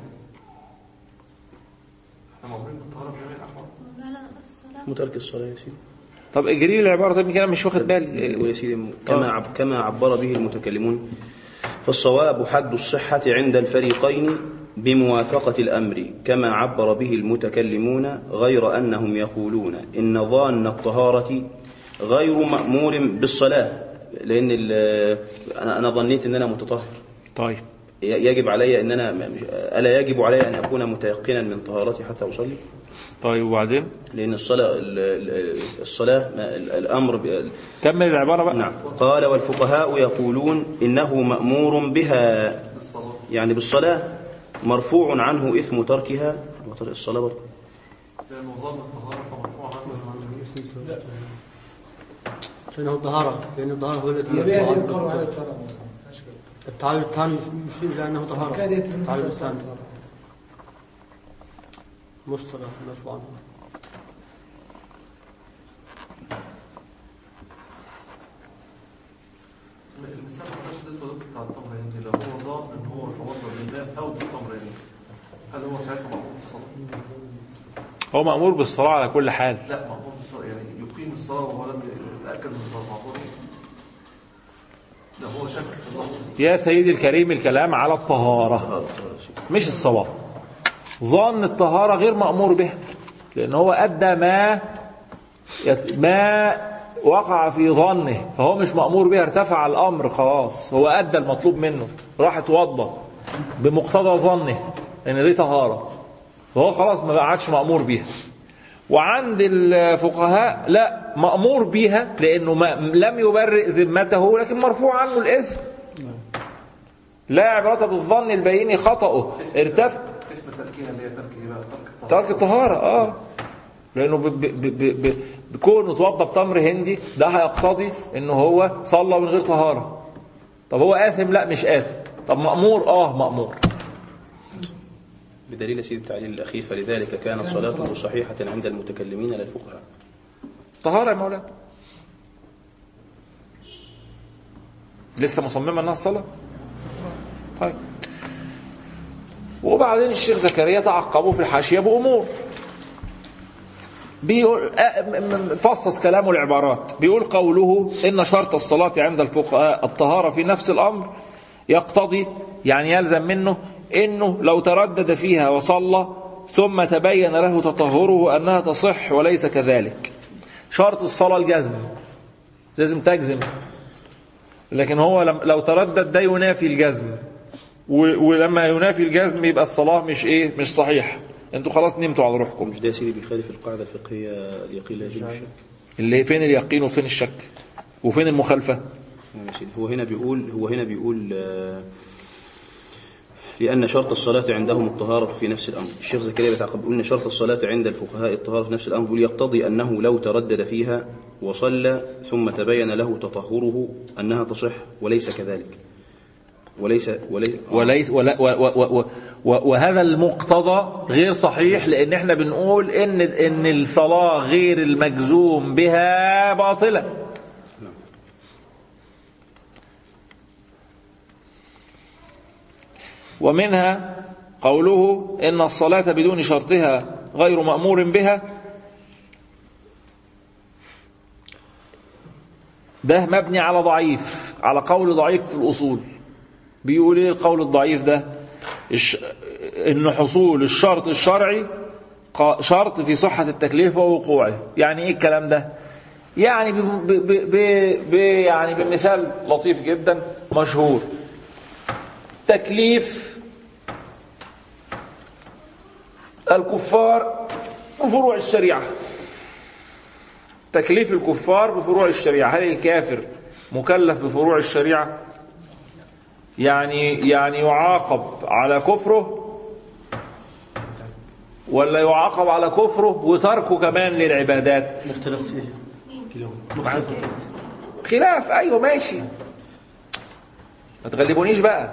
احنا مأمورين بالطهارة في جميع الأحوال لا لا الصلاة مترك الصلاة يا سيدي طب اجري لي العبارة طيب كده مش واخد بالي ويا سيدي كما عب كما عبر به المتكلمون فالصواب حد الصحة عند الفريقين بموافقة الأمر كما عبر به المتكلمون غير أنهم يقولون إن ظان الطهارة غير مأمور بالصلاة لأن ال- أنا أنا ظنيت أن أنا متطهر طيب ي- يجب علي أن أنا ألا يجب علي أن أكون متيقنا من طهارتي حتى أصلي طيب وبعدين لأن الصلاة ال- ال- الصلاة ما- ال- الأمر ب- كمل العبارة بقى نعم قال والفقهاء يقولون إنه مأمور بها بالصلاة يعني بالصلاة مرفوع عنه إثم تركها وطريق الصلاة برضه لأنه ظن الطهارة فمرفوع عنه لأنه الطهارة لأن الطهارة هو الذي اللي بيها دي يرفع القرار على عنه الفرق ما فيهاش كده التعالي الثاني يشير إلى أنه طهارة كده ديت التعالي اللي الثاني الثاني مش صلاة مرفوع عنه المثال ما كانش بالنسبة للدكتور بتاع التمر الهندي لو هو ظن إن هو يتوضأ بالماء أو بالتمر الهندي هل هو ساعتها مأمور بالصلاة؟ هو مأمور بالصلاة على كل حال لا مأمور بالصلاة يعني يقيم الصلاة وهو لم يتأكد من المأمور ده هو شك في اللفظ يا سيدي الكريم الكلام على الطهارة مش الصلاة ظن الطهارة غير مأمور بها لأن هو أدى ما يت... ما وقع في ظنه فهو مش مأمور بها ارتفع الأمر خلاص هو أدى المطلوب منه راح اتوضى بمقتضى ظنه إن دي طهارة فهو خلاص ما عادش مأمور بيها وعند الفقهاء لا مأمور بيها لأنه ما لم يبرئ ذمته لكن مرفوع عنه الإثم لا عبرة بالظن البين خطأه ارتفع اسم تركيها اللي هي ترك ايه بقى ترك الطهارة ترك الطهارة اه لأنه ب- ب- ب- ب- ب- بكونه توضى بتمر هندي ده هيقتضي إنه هو صلى من غير طهارة طب هو آثم لا مش آثم طب مأمور اه مأمور بدليل سيد التعليل الأخير فلذلك كانت صلاته صحيحة عند المتكلمين لا الفقهاء طهارة يا مولانا لسه مصممة انها الصلاة طيب وبعدين الشيخ زكريا تعقبه في الحاشية بأمور بيقول آه، م- م- فصص كلامه العبارات بيقول قوله إن شرط الصلاة عند الفقهاء الطهارة في نفس الأمر يقتضي يعني يلزم منه إنه لو تردد فيها وصلى ثم تبين له تطهره أنها تصح وليس كذلك شرط الصلاة الجزم لازم تجزم لكن هو لم- لو تردد ده ينافي الجزم و- ولما ينافي الجزم يبقى الصلاة مش ايه مش صحيح انتوا خلاص نمتوا على روحكم مش ده يا سيدي بيخالف القاعدة الفقهية اليقين لا يجب الشك اللي فين اليقين وفين الشك وفين المخالفة نعم يا سيدي هو هنا بيقول هو هنا بيقول آه، لأن شرط الصلاة عندهم الطهارة في نفس الأمر الشيخ زكريا بيتعقب بيقول أن شرط الصلاة عند الفقهاء الطهارة في نفس الأمر بيقول يقتضي أنه لو تردد فيها وصلى ثم تبين له تطهره أنها تصح وليس كذلك وليس وليس وليس ولا و و و و وهذا المقتضى غير صحيح لان احنا بنقول ان ان الصلاه غير المجزوم بها باطله ومنها قوله ان الصلاه بدون شرطها غير مامور بها ده مبني على ضعيف على قول ضعيف في الاصول بيقول ايه القول الضعيف ده الش... ان حصول الشرط الشرعي ق- شرط في صحة التكليف ووقوعه يعني ايه الكلام ده يعني ب... ب... ب... ب... ب... يعني بمثال لطيف جدا مشهور تكليف الكفار بفروع الشريعة تكليف الكفار بفروع الشريعة هل الكافر مكلف بفروع الشريعة يعني يعني يعاقب على كفره ولا يعاقب على كفره وتركه كمان للعبادات اختلف فيه خلاف ايوه ماشي ما تغلبونيش بقى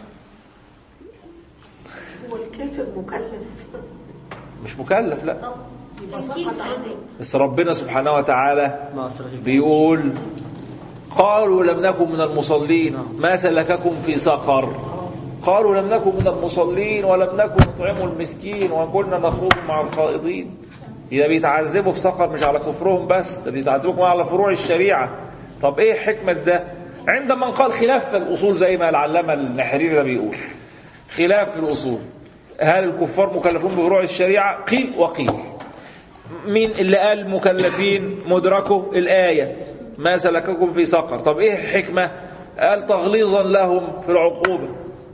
هو الكافر مكلف مش مكلف لا يبقى سقط عنه بس ربنا سبحانه وتعالى مع الصلاة بيقول قالوا لم نكن من المصلين ما سلككم في سقر قالوا لم نكن من المصلين ولم نكن نطعم المسكين وكنا نخوض مع الخائضين إذا بيتعذبوا في سقر مش على كفرهم بس ده بيتعذبوا كمان على فروع الشريعة طب ايه حكمة ده عند من قال خلاف في الأصول زي ما العلامة النحريري ده بيقول خلاف في الأصول هل الكفار مكلفون بفروع الشريعة قيل وقيل مين اللي قال مكلفين مدركوا الآية ما سلككم في سقر طب ايه الحكمة قال تغليظا لهم في العقوبة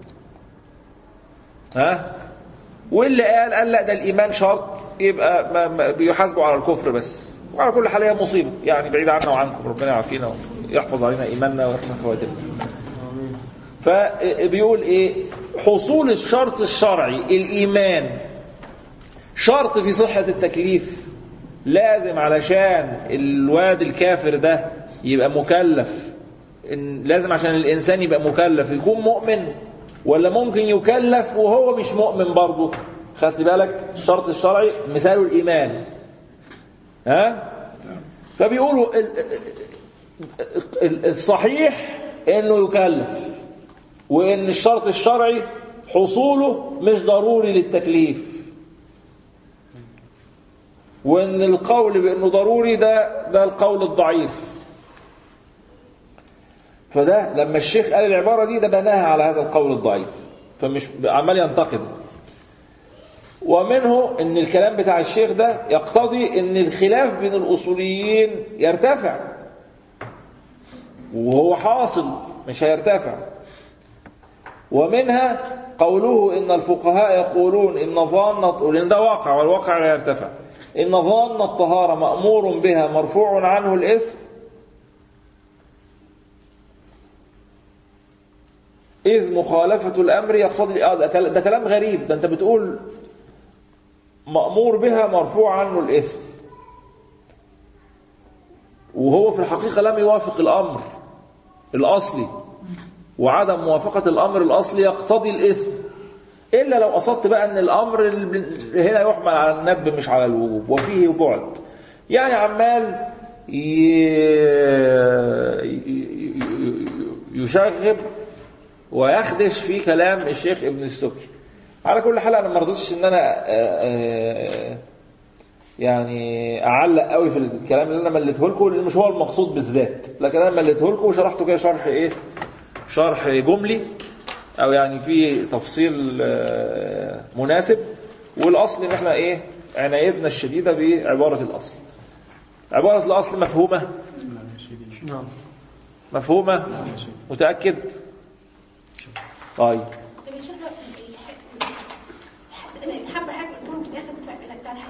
ها واللي قال قال لا ده الإيمان شرط يبقى ما ما بيحاسبوا على الكفر بس وعلى كل حال هي مصيبة يعني بعيد عنا وعنكم ربنا يعافينا ويحفظ علينا إيماننا ويحسن خواتمنا فبيقول ايه حصول الشرط الشرعي الإيمان شرط في صحة التكليف لازم علشان الواد الكافر ده يبقى مكلف إن لازم عشان الإنسان يبقى مكلف يكون مؤمن ولا ممكن يكلف وهو مش مؤمن برضه خدت بالك الشرط الشرعي مثاله الإيمان ها فبيقولوا ال- ال- الصحيح انه يكلف وان الشرط الشرعي حصوله مش ضروري للتكليف وان القول بانه ضروري ده ده القول الضعيف فده لما الشيخ قال العباره دي ده بناها على هذا القول الضعيف فمش عمال ينتقد ومنه ان الكلام بتاع الشيخ ده يقتضي ان الخلاف بين الاصوليين يرتفع وهو حاصل مش هيرتفع ومنها قوله ان الفقهاء يقولون ان ظان لان ده واقع والواقع لا يرتفع ان ظان الطهاره مامور بها مرفوع عنه الاثم إذ مخالفة الأمر يقتضي آه ده كل- ده كلام غريب ده أنت بتقول مأمور بها مرفوع عنه الإثم وهو في الحقيقة لم يوافق الأمر الأصلي وعدم موافقة الأمر الأصلي يقتضي الإثم إلا لو قصدت بقى أن الأمر ال- هنا يحمل على الندب مش على الوجوب وفيه بعد يعني عمال ي- ي- ي- يشغب ويخدش في كلام الشيخ ابن السكي على كل حال انا ما رضيتش ان انا آه، آه، يعني اعلق قوي في الكلام اللي انا مليته لكم اللي مش هو المقصود بالذات لكن انا مليته لكم وشرحته كده شرح ايه شرح جملي او يعني في تفصيل آه، مناسب والاصل ان احنا ايه عنايتنا الشديده بعباره الاصل عباره الاصل مفهومه نعم مفهومه متاكد طيب طب يا شيخ الح- الح- الحبة حاجة قلتهم في الآخر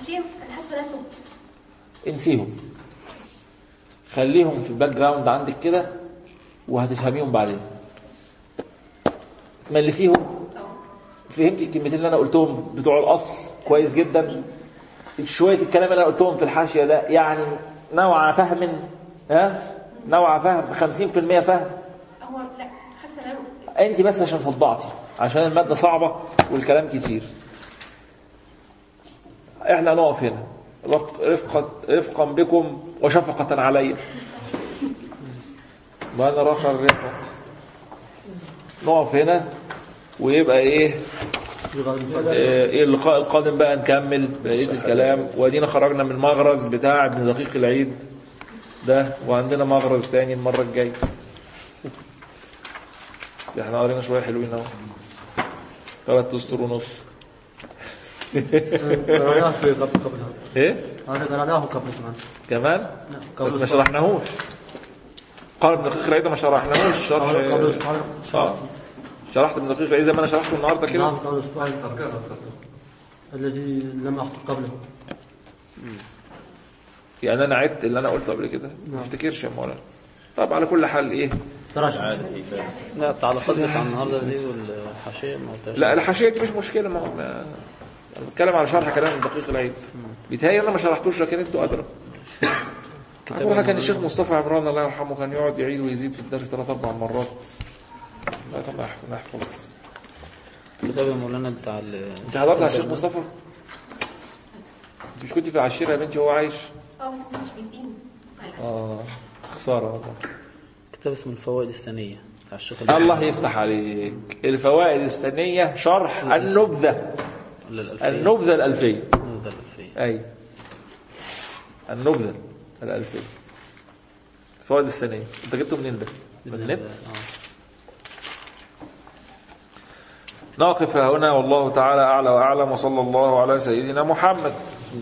الحاشيه انا حاسه لا تهمل انسيهم خليهم في الباك جراوند عندك كده وهتفهميهم بعدين ملتيهم فهمتي الكلمتين اللي انا قلتهم بتوع الاصل كويس جدا شويه الكلام اللي انا قلتهم في الحاشيه ده يعني نوع فهم ها نوع فهم 50% فهم هو لا حاسه لا انت بس عشان صدعتي عشان الماده صعبه والكلام كتير احنا نقف هنا رفق رفقة رفقا بكم وشفقة علي ما انا رخر الرفق نقف هنا ويبقى ايه آه، ايه اللقاء القادم بقى نكمل بقيه الكلام وادينا خرجنا من المغرز بتاع ابن دقيق العيد ده وعندنا مغرز تاني المره الجايه احنا قرينا شويه حلوين اهو ثلاث اسطر ونص قرأناه شوي قبل قبل هذا ايه هذا قرأناه قبل كمان كمان قبل بس ما الصلاة. شرحناهوش قال ابن دقيق العيد ما شرحناهوش شرح قبل قبل الصلاة. اه شرحت ابن دقيق العيد زي ما انا شرحته النهارده كده نعم قبل السؤال الذي لم أخطر قبله يعني انا عدت اللي انا قلته قبل كده ما نعم. افتكرش يا مولانا طب على كل حال ايه تراجع لا التعليقات بتاع النهارده دي والحاشيه ما قلتهاش لا الحاشيه دي مش مشكله ما هو- ما- انا بتكلم على شرح كلام ابن دقيق العيد بيتهيألي انا ما شرحتوش لكن انتوا ادرى أقولها كان الشيخ مصطفى عمران الله يرحمه كان يقعد يعيد ويزيد في الدرس ثلاث اربع مرات لا طب نحفظ نحفظ كتاب يا مولانا بتاع ال- انت حضرت على الشيخ مصطفى انت مش كنت في العشيره يا بنتي وهو عايش اه بس مش بايدين اه خساره والله كتاب اسمه الفوائد السنيه بتاع الشيخ الله يفتح عليك الفوائد السنيه شرح النبذه ولا الألفية النبذه الالفيه النبذة الألفية اي النبذه الالفيه الفوائد السنيه انت جبته منين ده من النت آه. نقف هنا والله تعالى أعلى وأعلم وصلى الله على سيدنا محمد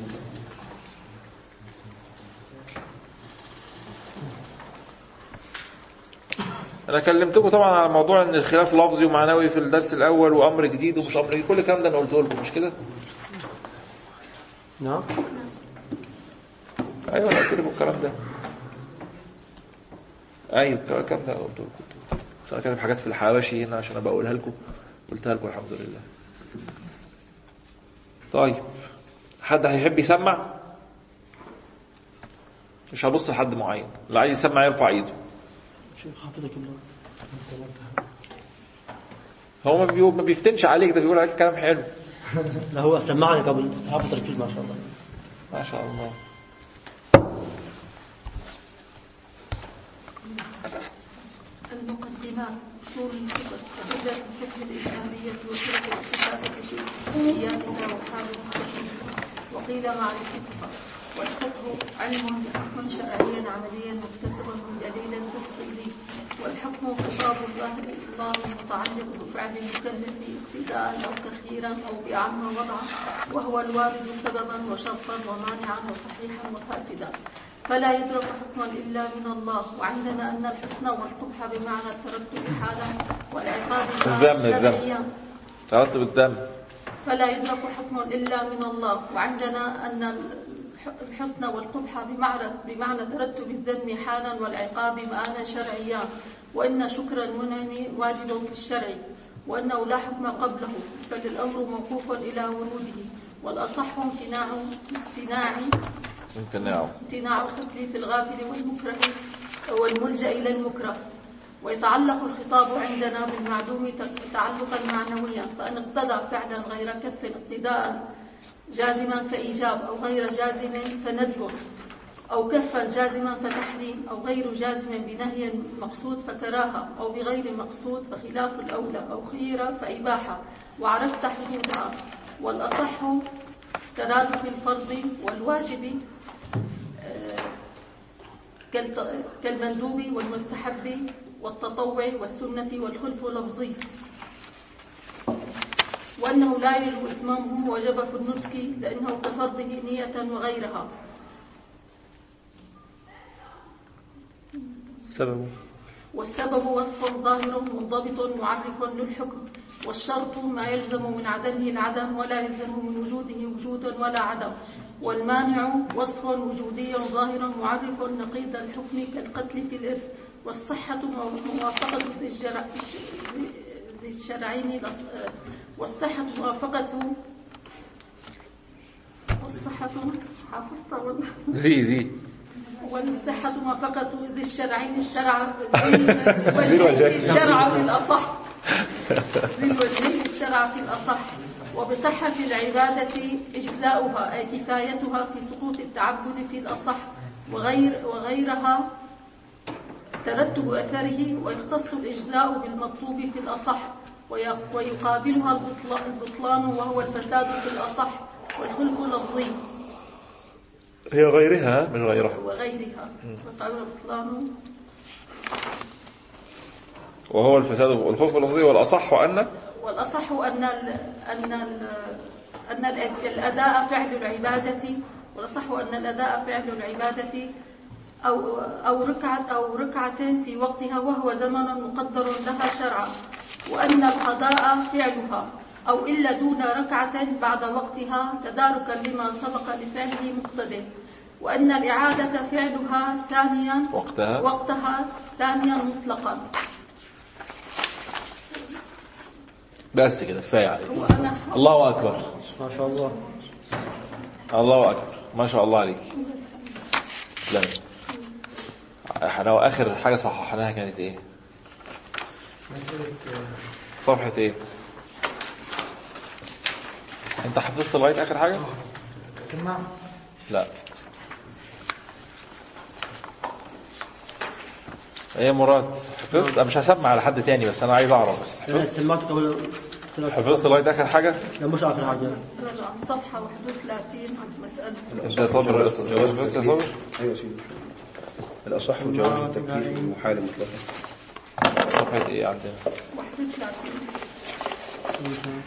أنا كلمتكم طبعا على موضوع إن الخلاف لفظي ومعنوي في الدرس الأول وأمر جديد ومش أمر جديد كل الكلام ده أنا قلته لكم مش كده؟ نعم أيوه أنا قلت لكم الكلام ده أيوه الكلام ده قلت لكم بس أنا كاتب حاجات في الحواشي هنا عشان أبقى أقولها لكم قلتها لكم الحمد لله طيب حد هيحب يسمع مش هبص لحد معين اللي عايز يسمع يرفع ايده شوف حافظك الله هو ما, بيقول ما بيفتنش عليك ده بيقول عليك كلام حلو لا هو سمعني قبل حافظ تركيز ما شاء الله ما شاء الله المقدمات أصول الفقه أدلة الفقه الإسلامية وطرق الاستفادة شيوخياتها وحال المستفيد وقيل معرفتها والفقه علم بحكم شرعيا عمليا مكتسب من دليل تفصيلي والحكم خطاب الله الله المتعلق بفعل المكلف اقتداء أو تخييرا أو بأعم وضعا وهو الوارد سببا وشرطا ومانعا وصحيحا وفاسدا فلا يدرك حكما إلا من الله وعندنا أن الحسن والقبح بمعنى الترتب حالا والعقاب الذم بمعنى الذم شرعيا ترتب الدم فلا يدرك حكم إلا من الله وعندنا أن الح- الحسن والقبح بمعنى بمعنى ترتب الذم حالا والعقاب مآلا شرعيا وإن شكر المنعم واجب في الشرع وأنه لا حكم قبله بل الأمر موقوف إلى وروده والأصح امتناع امتناع امتناعه امتناع التكليف الغافل والمكره والملجأ إلى المكره ويتعلق الخطاب عندنا بالمعدوم تعلقا معنويا فإن اقتضى فعلا غير كف اقتداء جازما فإيجاب أو غير جازم فندب أو كفا جازما فتحريم أو غير جازم بنهي مقصود فكراهة أو بغير مقصود فخلاف الأولى أو خير فإباحة وعرفت حدودها والأصح ترادف الفرض والواجب آه، كالت- كالمندوب والمستحب والتطوع والسنة والخلف لفظي وأنه لا يجب إتمامه وجب في النسك لأنه كفرضه نية وغيرها سببه والسبب وصف ظاهر منضبط معرف للحكم والشرط ما يلزم من عدمه العدم ولا يلزم من وجوده وجود ولا عدم والمانع وصف وجودي ظاهر معرف نقيض الحكم كالقتل في الإرث والصحة موافقة ذي الجرع- ذي الشرعين الأص- والصحة موافقة والصحة حافظت ولا ذي ذي والصحة موافقة ذي الشرعين الشرع ذي الوجهين الشرع في الأصح ذي الوجهين الشرع في الأصح وبصحة العبادة إجزاؤها أي كفايتها في سقوط التعبد في الأصح وغير وغيرها ترتب أثره ويختص الإجزاء بالمطلوب في الأصح وي- ويقابلها البطلا- البطلان وهو الفساد في الأصح والخلف لفظي هي غيرها من غيرها وغيرها وقال البطلان وهو الفساد والخوف اللفظي والأصح أن والأصح أن ال أن ال أن ال- الأداء فعل العبادة والأصح أن الأداء فعل العبادة أو أو ركعة أو ركعة في وقتها وهو زمن مقدر لها شرعا وأن القضاء فعلها أو إلا دون ركعة بعد وقتها تداركا لما سبق لفعله مقتضى وأن الإعادة فعلها ثانيا وقتها وقتها ثانيا مطلقا بس كده كفاية عليك وأنا الله أكبر ما شاء الله الله أكبر ما شاء الله عليك تسلمي احنا آخر حاجة صححناها كانت إيه مسألة صفحة إيه أنت حفظت لغاية آخر حاجة سمع لا ايه مراد حفظت أنا مش هسمع على حد تاني بس انا عايز اعرف بس أنا حفظت سمعت قبل سنة حفظت لغايه اخر حاجه لا مش آخر حاجة رجع صفحة 31 عند مسألة انت يا صابر جواز بس يا صابر ايوه يا سيدي الأصح جواز التكليف المحال مطلقا صفحه ايه عندنا 31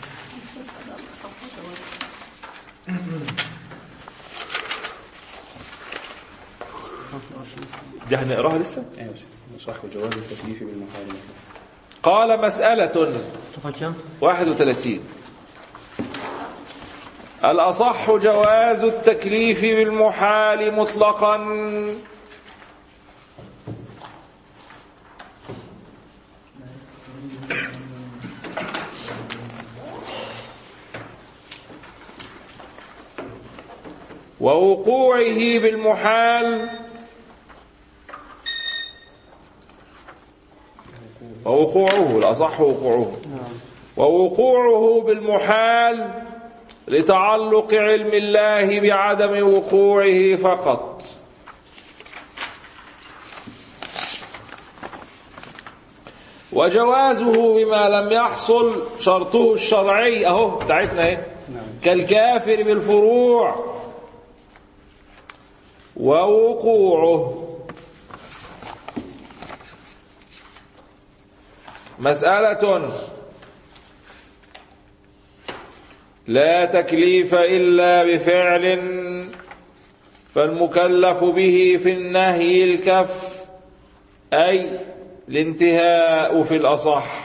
دي هنقراها لسه ايوه يا سيدي الأصح جواز التكليف بالمحال مطلقا قال مسألة صفحة كم؟ 31 الأصح جواز التكليف بالمحال مطلقا ووقوعه بالمحال ووقوعه الأصح وقوعه ووقوعه بالمحال لتعلق علم الله بعدم وقوعه فقط وجوازه بما لم يحصل شرطه الشرعي اهو بتاعتنا ايه كالكافر بالفروع ووقوعه مسألة لا تكليف إلا بفعل فالمكلف به في النهي الكف أي الانتهاء في الأصح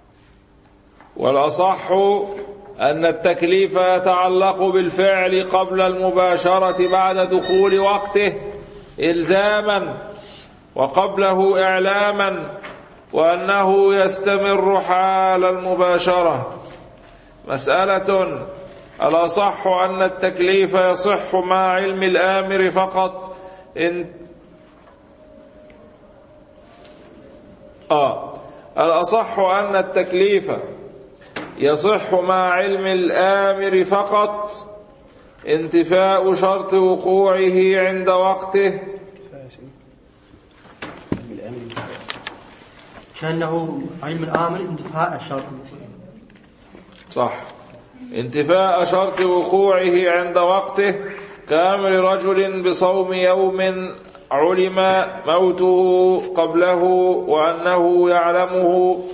والأصح أن التكليف يتعلق بالفعل قبل المباشرة بعد دخول وقته إلزاما وقبله إعلاما وأنه يستمر حال المباشرة مسألة الأصح أن التكليف يصح مع علم الآمر فقط إن آه الأصح أن التكليف يصح مع علم الآمر فقط انتفاء شرط وقوعه عند وقته كأنه علم الآمر انتفاء الشرط صح انتفاء شرط وقوعه عند وقته كامر رجل بصوم يوم علم موته قبله وأنه يعلمه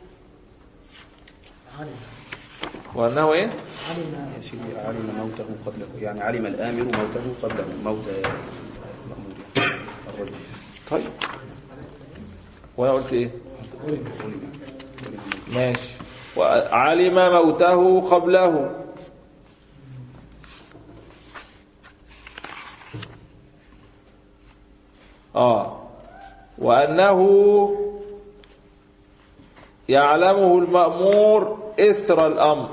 وأنه إيه؟ يا سيدي علم موته قبله يعني علم الآمر موته قبله موت المأمور الرجل طيب وأنا قلت إيه؟ ماشي وعلم موته قبله آه وأنه يعلمه المأمور إثر الأمر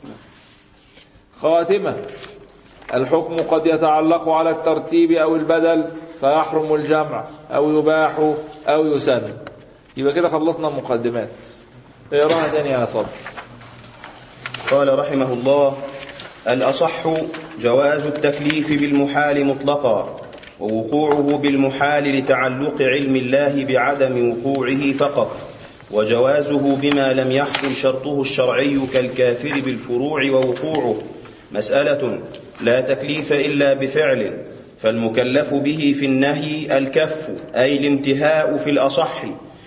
خاتمة الحكم قد يتعلق على الترتيب أو البدل فيحرم الجمع أو يباح أو يسن يبقى كده خلصنا المقدمات اقراها تاني يا صدر قال رحمه الله الأصح جواز التكليف بالمحال مطلقا ووقوعه بالمحال لتعلق علم الله بعدم وقوعه فقط وجوازه بما لم يحصل شرطه الشرعي كالكافر بالفروع ووقوعه مسألة لا تكليف إلا بفعل فالمكلف به في النهي الكف أي الانتهاء في الأصح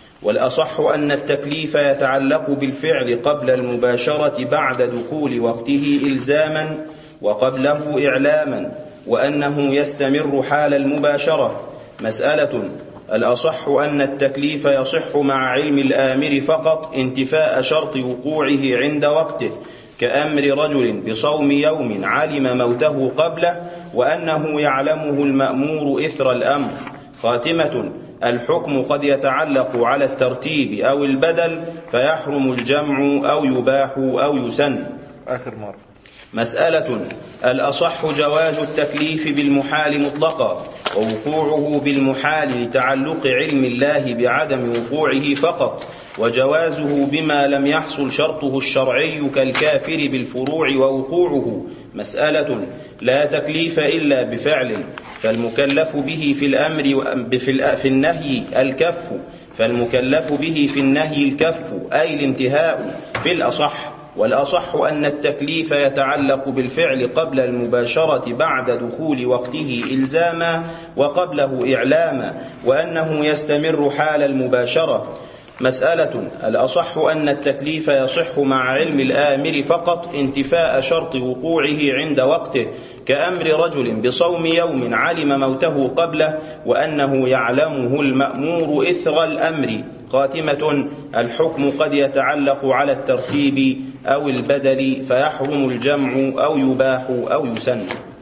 والأصح أن التكليف يتعلق بالفعل قبل المباشرة بعد دخول وقته إلزاما وقبله إعلاما وأنه يستمر حال المباشرة مسألة الأصح أن التكليف يصح مع علم الآمر فقط انتفاء شرط وقوعه عند وقته كأمر رجل بصوم يوم علم موته قبله وأنه يعلمه المأمور إثر الأمر خاتمة الحكم قد يتعلق على الترتيب أو البدل فيحرم الجمع أو يباح أو يسن آخر مرة مسألة الأصح جواز التكليف بالمحال مطلقا ووقوعه بالمحال لتعلق علم الله بعدم وقوعه فقط وجوازه بما لم يحصل شرطه الشرعي كالكافر بالفروع ووقوعه مسألة لا تكليف إلا بفعل فالمكلف به في الأمر في النهي الكف فالمكلف به في النهي الكف أي الانتهاء في الأصح والأصح أن التكليف يتعلق بالفعل قبل المباشرة بعد دخول وقته إلزاما وقبله إعلاما وأنه يستمر حال المباشرة مسألة الأصح أن التكليف يصح مع علم الآمر فقط انتفاء شرط وقوعه عند وقته كأمر رجل بصوم يوم علم موته قبله وأنه يعلمه المأمور إثر الأمر قاتمة الحكم قد يتعلق على الترتيب أو البدل فيحرم الجمع أو يباح أو يسن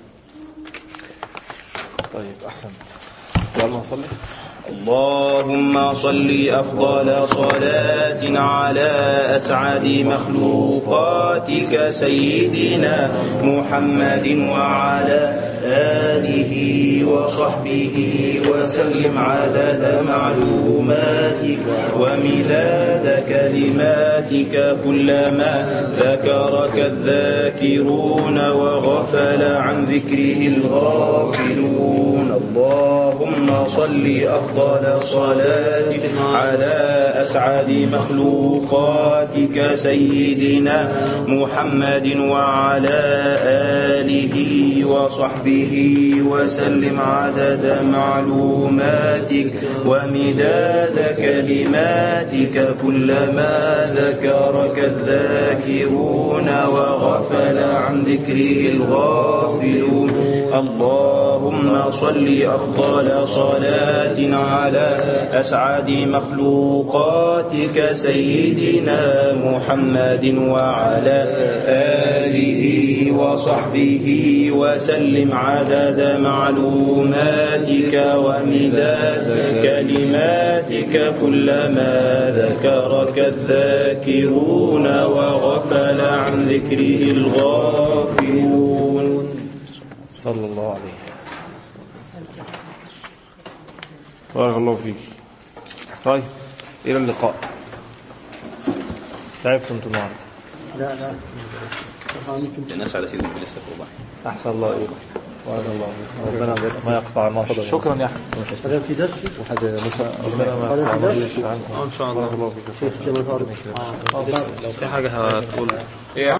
طيب أحسنت يلا نصلي اللهم صل أفضل صلاة على أسعد مخلوقاتك سيدنا محمد وعلى آله وصحبه وسلم عدد معلوماتك ومداد كلماتك كلما ذكرك الذاكرون وغفل عن ذكره الغافلون اللهم صل أفضل صلاة على أسعد مخلوقاتك سيدنا محمد وعلى آله وصحبه وسلم عدد معلوماتك ومداد كلماتك كلما ذكرك الذاكرون وغفل عن ذكره الغافلون اللهم صل أفضل صلاة على أسعد مخلوقاتك سيدنا محمد وعلى آله وصحبه وسلم عدد معلوماتك ومداد كلماتك كلما ذكرك الذاكرون وغفل عن ذكره الغافلون صلى الله عليه بارك الله فيك طيب إلى اللقاء تعبتم انتم النهارده لا لا الناس على سيد البليس والله أحسن الله إليك بارك الله فيك ربنا ما يقطع عنا شكرا يا أحمد هذا في درس وحاجة ربنا ما يقطع عنا ان شاء الله بارك الله فيك شيخ جمال فاروق لو في حاجة هتقول